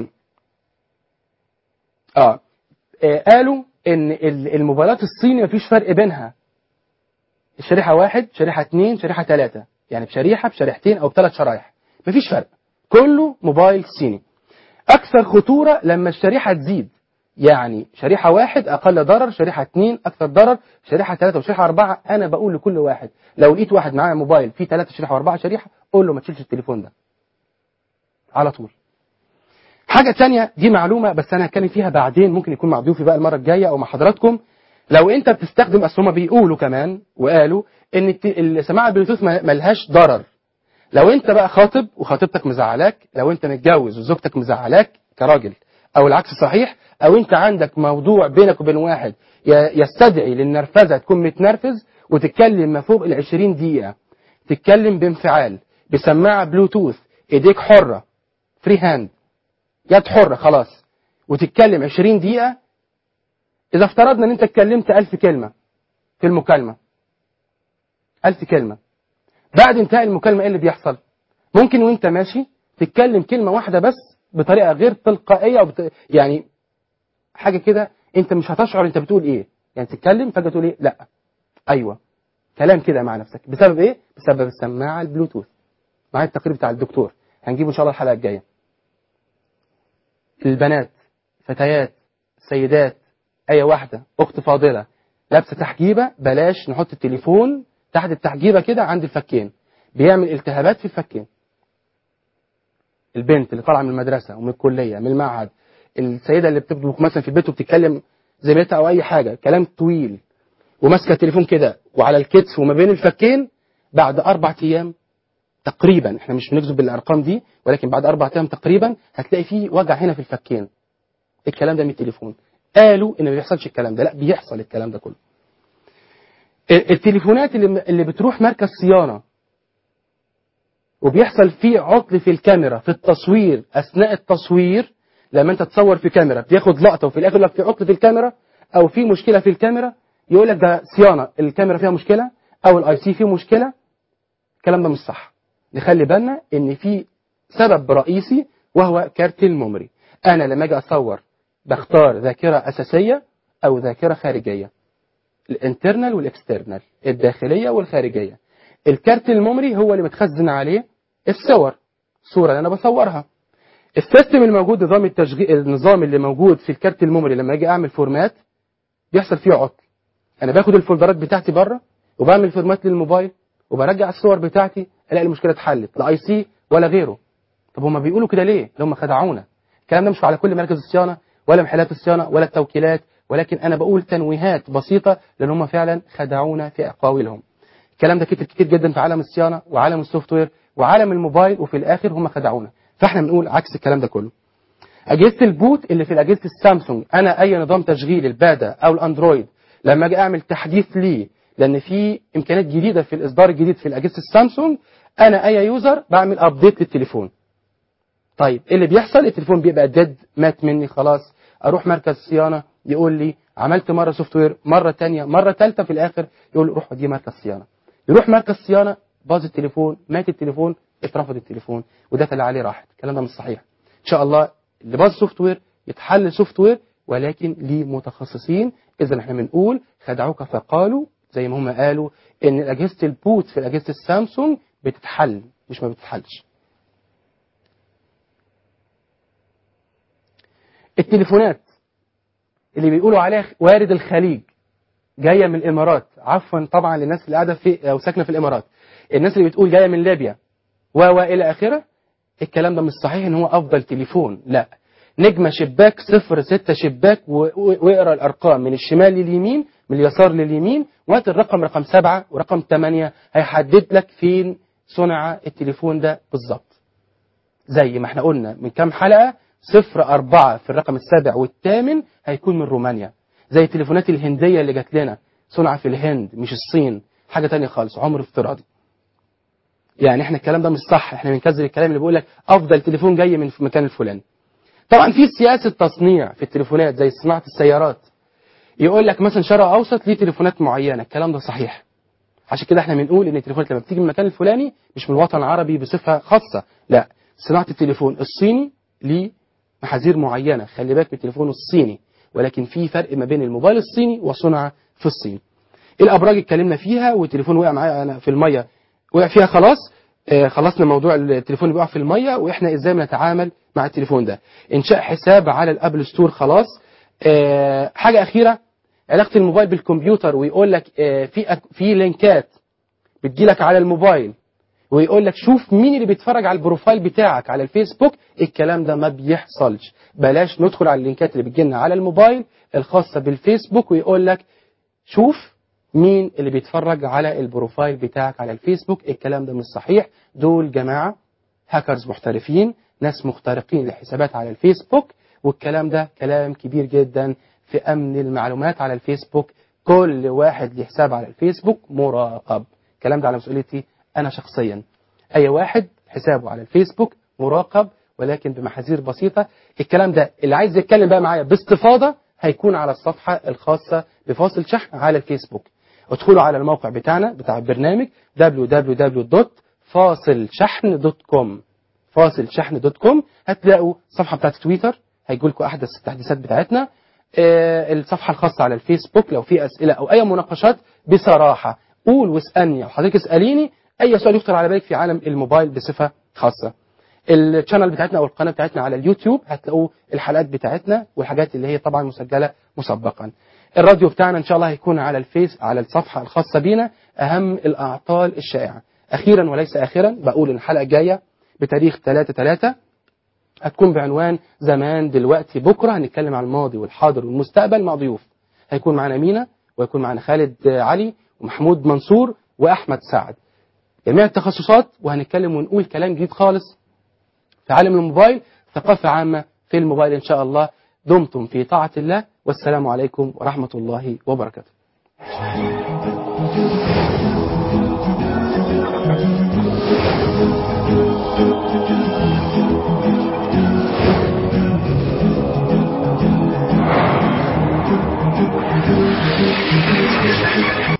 [SPEAKER 1] اه آه قالوا ان الموبايلات الصيني مفيش فرق بينها شريحه واحد شريحه اثنين شريحه ثلاثه يعني بشريحه بشريحتين او بثلاث شرايح مفيش فرق كله موبايل صيني اكثر خطوره لما الشريحه تزيد يعني شريحة واحد أقل ضرر شريحة اثنين أكثر ضرر شريحة ثلاثة وشريحة أربعة أنا بقول لكل واحد لو لقيت واحد معاه موبايل فيه ثلاثة شريحة وأربعة شريحة قول له ما تشيلش التليفون ده على طول حاجة تانية دي معلومة بس أنا هتكلم فيها بعدين ممكن يكون مع ضيوفي بقى المرة الجاية أو مع حضراتكم لو أنت بتستخدم أصل هما بيقولوا كمان وقالوا إن السماعة البلوتوث ملهاش ضرر لو أنت بقى خاطب وخطيبتك مزعلاك لو أنت متجوز وزوجتك مزعلاك كراجل أو العكس صحيح او انت عندك موضوع بينك وبين واحد يستدعي للنرفزه تكون متنرفز وتتكلم ما فوق ال 20 دقيقه تتكلم بانفعال بسماعه بلوتوث ايديك حره فري هاند يد حره خلاص وتتكلم 20 دقيقه اذا افترضنا ان انت اتكلمت 1000 كلمه في المكالمه 1000 كلمه بعد انتهاء المكالمه ايه اللي بيحصل ممكن وانت ماشي تتكلم كلمه واحده بس بطريقه غير تلقائيه وبت... يعني حاجه كده انت مش هتشعر انت بتقول ايه يعني تتكلم فجاه تقول ايه لا ايوه كلام كده مع نفسك بسبب ايه بسبب السماعه البلوتوث معايا التقرير بتاع الدكتور هنجيبه ان شاء الله الحلقه الجايه البنات فتيات سيدات اي واحده اخت فاضله لابسه تحجيبه بلاش نحط التليفون تحت التحجيبه كده عند الفكين بيعمل التهابات في الفكين البنت اللي طالعه من المدرسه ومن الكليه من المعهد السيده اللي بتطبخ مثلا في البيت وبتتكلم زميلتها او اي حاجه كلام طويل وماسكه التليفون كده وعلى الكتف وما بين الفكين بعد اربع ايام تقريبا احنا مش بنكذب بالارقام دي ولكن بعد اربع ايام تقريبا هتلاقي فيه وجع هنا في الفكين الكلام ده من التليفون قالوا ان ما بيحصلش الكلام ده لا بيحصل الكلام ده كله ال- التليفونات اللي اللي بتروح مركز صيانه وبيحصل فيه عطل في الكاميرا في التصوير اثناء التصوير لما انت تصور في كاميرا بياخد لقطه وفي الاخر يقول لك في عطل في الكاميرا او في مشكله في الكاميرا يقول لك ده صيانه الكاميرا فيها مشكله او الاي سي فيه مشكله الكلام ده مش صح نخلي بالنا ان في سبب رئيسي وهو كارت الميموري انا لما اجي اصور بختار ذاكره اساسيه او ذاكره خارجيه الانترنال والاكسترنال الداخليه والخارجيه الكارت الميموري هو اللي متخزن عليه الصور الصوره اللي انا بصورها السيستم الموجود نظام التشغيل النظام اللي موجود في الكارت الميموري لما اجي اعمل فورمات بيحصل فيه عطل انا باخد الفولدرات بتاعتي بره وبعمل فورمات للموبايل وبرجع الصور بتاعتي الاقي المشكله اتحلت لا اي سي ولا غيره طب هما بيقولوا كده ليه اللي هم خدعونا الكلام ده مش على كل مراكز الصيانه ولا محلات الصيانه ولا التوكيلات ولكن انا بقول تنويهات بسيطه لان هم فعلا خدعونا في اقاويلهم الكلام ده كتير كتير جدا في عالم الصيانه وعالم السوفت وير وعالم الموبايل وفي الاخر هم خدعونا فاحنا بنقول عكس الكلام ده كله اجهزه البوت اللي في الاجهزه السامسونج انا اي نظام تشغيل البادا او الاندرويد لما اجي اعمل تحديث ليه لان في امكانيات جديده في الاصدار الجديد في الاجهزه السامسونج انا اي يوزر بعمل ابديت للتليفون طيب ايه اللي بيحصل التليفون بيبقى ديد مات مني خلاص اروح مركز صيانه يقول لي عملت مره سوفت وير مره تانية مره ثالثه في الاخر يقول لي روح وديه مركز صيانه يروح مركز صيانه باظ التليفون مات التليفون اترفض التليفون وده اللي عليه راحت الكلام ده مش صحيح ان شاء الله اللي باظ سوفت وير يتحل سوفت وير ولكن ليه متخصصين اذا احنا بنقول خدعوك فقالوا زي ما هم قالوا ان اجهزه البوت في اجهزه السامسونج بتتحل مش ما بتتحلش التليفونات اللي بيقولوا عليها وارد الخليج جايه من الامارات عفوا طبعا للناس اللي قاعده في او ساكنه في الامارات الناس اللي بتقول جايه من ليبيا و و الى اخره الكلام ده مش صحيح ان هو افضل تليفون لا نجمة شباك صفر ستة شباك و- و- واقرا الارقام من الشمال لليمين من اليسار لليمين وهات الرقم رقم سبعة ورقم ثمانية هيحدد لك فين صنع التليفون ده بالظبط زي ما احنا قلنا من كام حلقة صفر أربعة في الرقم السابع والثامن هيكون من رومانيا زي التليفونات الهندية اللي جات لنا صنع في الهند مش الصين حاجة تانية خالص عمر افتراضي يعني احنا الكلام ده مش صح احنا بنكذب الكلام اللي بيقول لك افضل تليفون جاي من المكان الفلاني طبعا في سياسة تصنيع في التليفونات زي صناعة السيارات يقول لك مثلا شرق اوسط ليه تليفونات معينة الكلام ده صحيح عشان كده احنا بنقول ان التليفونات لما بتيجي من المكان الفلاني مش من الوطن العربي بصفة خاصة لا صناعة التليفون الصيني ليه محاذير معينة خلي بالك من التليفون الصيني ولكن في فرق ما بين الموبايل الصيني وصنع في الصين الابراج اتكلمنا فيها والتليفون وقع معايا أنا في الميه وقع فيها خلاص آه خلصنا موضوع التليفون اللي بيقع في الميه واحنا ازاي بنتعامل مع التليفون ده انشاء حساب على الابل ستور خلاص آه حاجه اخيره علاقه الموبايل بالكمبيوتر ويقول لك آه في أك- في لينكات بتجيلك على الموبايل ويقول لك شوف مين اللي بيتفرج على البروفايل بتاعك على الفيسبوك الكلام ده ما بيحصلش بلاش ندخل على اللينكات اللي بتجيلنا على الموبايل الخاصة بالفيسبوك ويقول لك شوف مين اللي بيتفرج على البروفايل بتاعك على الفيسبوك الكلام ده مش صحيح دول جماعة هاكرز محترفين ناس مخترقين لحسابات على الفيسبوك والكلام ده كلام كبير جدا في أمن المعلومات على الفيسبوك كل واحد ليه حساب على الفيسبوك مراقب الكلام ده على مسؤوليتي أنا شخصيا أي واحد حسابه على الفيسبوك مراقب ولكن بمحاذير بسيطة الكلام ده اللي عايز يتكلم بقى معايا باستفاضة هيكون على الصفحة الخاصة بفاصل شحن على الفيسبوك ادخلوا على الموقع بتاعنا بتاع البرنامج www.fasilshahn.com فاصل شحن دوت كوم هتلاقوا صفحة بتاعت تويتر هيجوا لكم أحدث التحديثات بتاعتنا آه، الصفحة الخاصة على الفيسبوك لو في أسئلة أو أي مناقشات بصراحة قول واسألني أو حضرتك اسأليني أي سؤال يخطر على بالك في عالم الموبايل بصفة خاصة الشانل بتاعتنا او القناه بتاعتنا على اليوتيوب هتلاقوا الحلقات بتاعتنا والحاجات اللي هي طبعا مسجله مسبقا الراديو بتاعنا ان شاء الله هيكون على الفيس على الصفحه الخاصه بينا اهم الاعطال الشائعه اخيرا وليس اخرا بقول ان الحلقه الجايه بتاريخ 3 3 هتكون بعنوان زمان دلوقتي بكره هنتكلم عن الماضي والحاضر والمستقبل مع ضيوف هيكون معنا مينا ويكون معنا خالد علي ومحمود منصور واحمد سعد جميع التخصصات وهنتكلم ونقول كلام جديد خالص في عالم الموبايل ثقافة عامة في الموبايل إن شاء الله دمتم في طاعة الله والسلام عليكم ورحمة الله وبركاته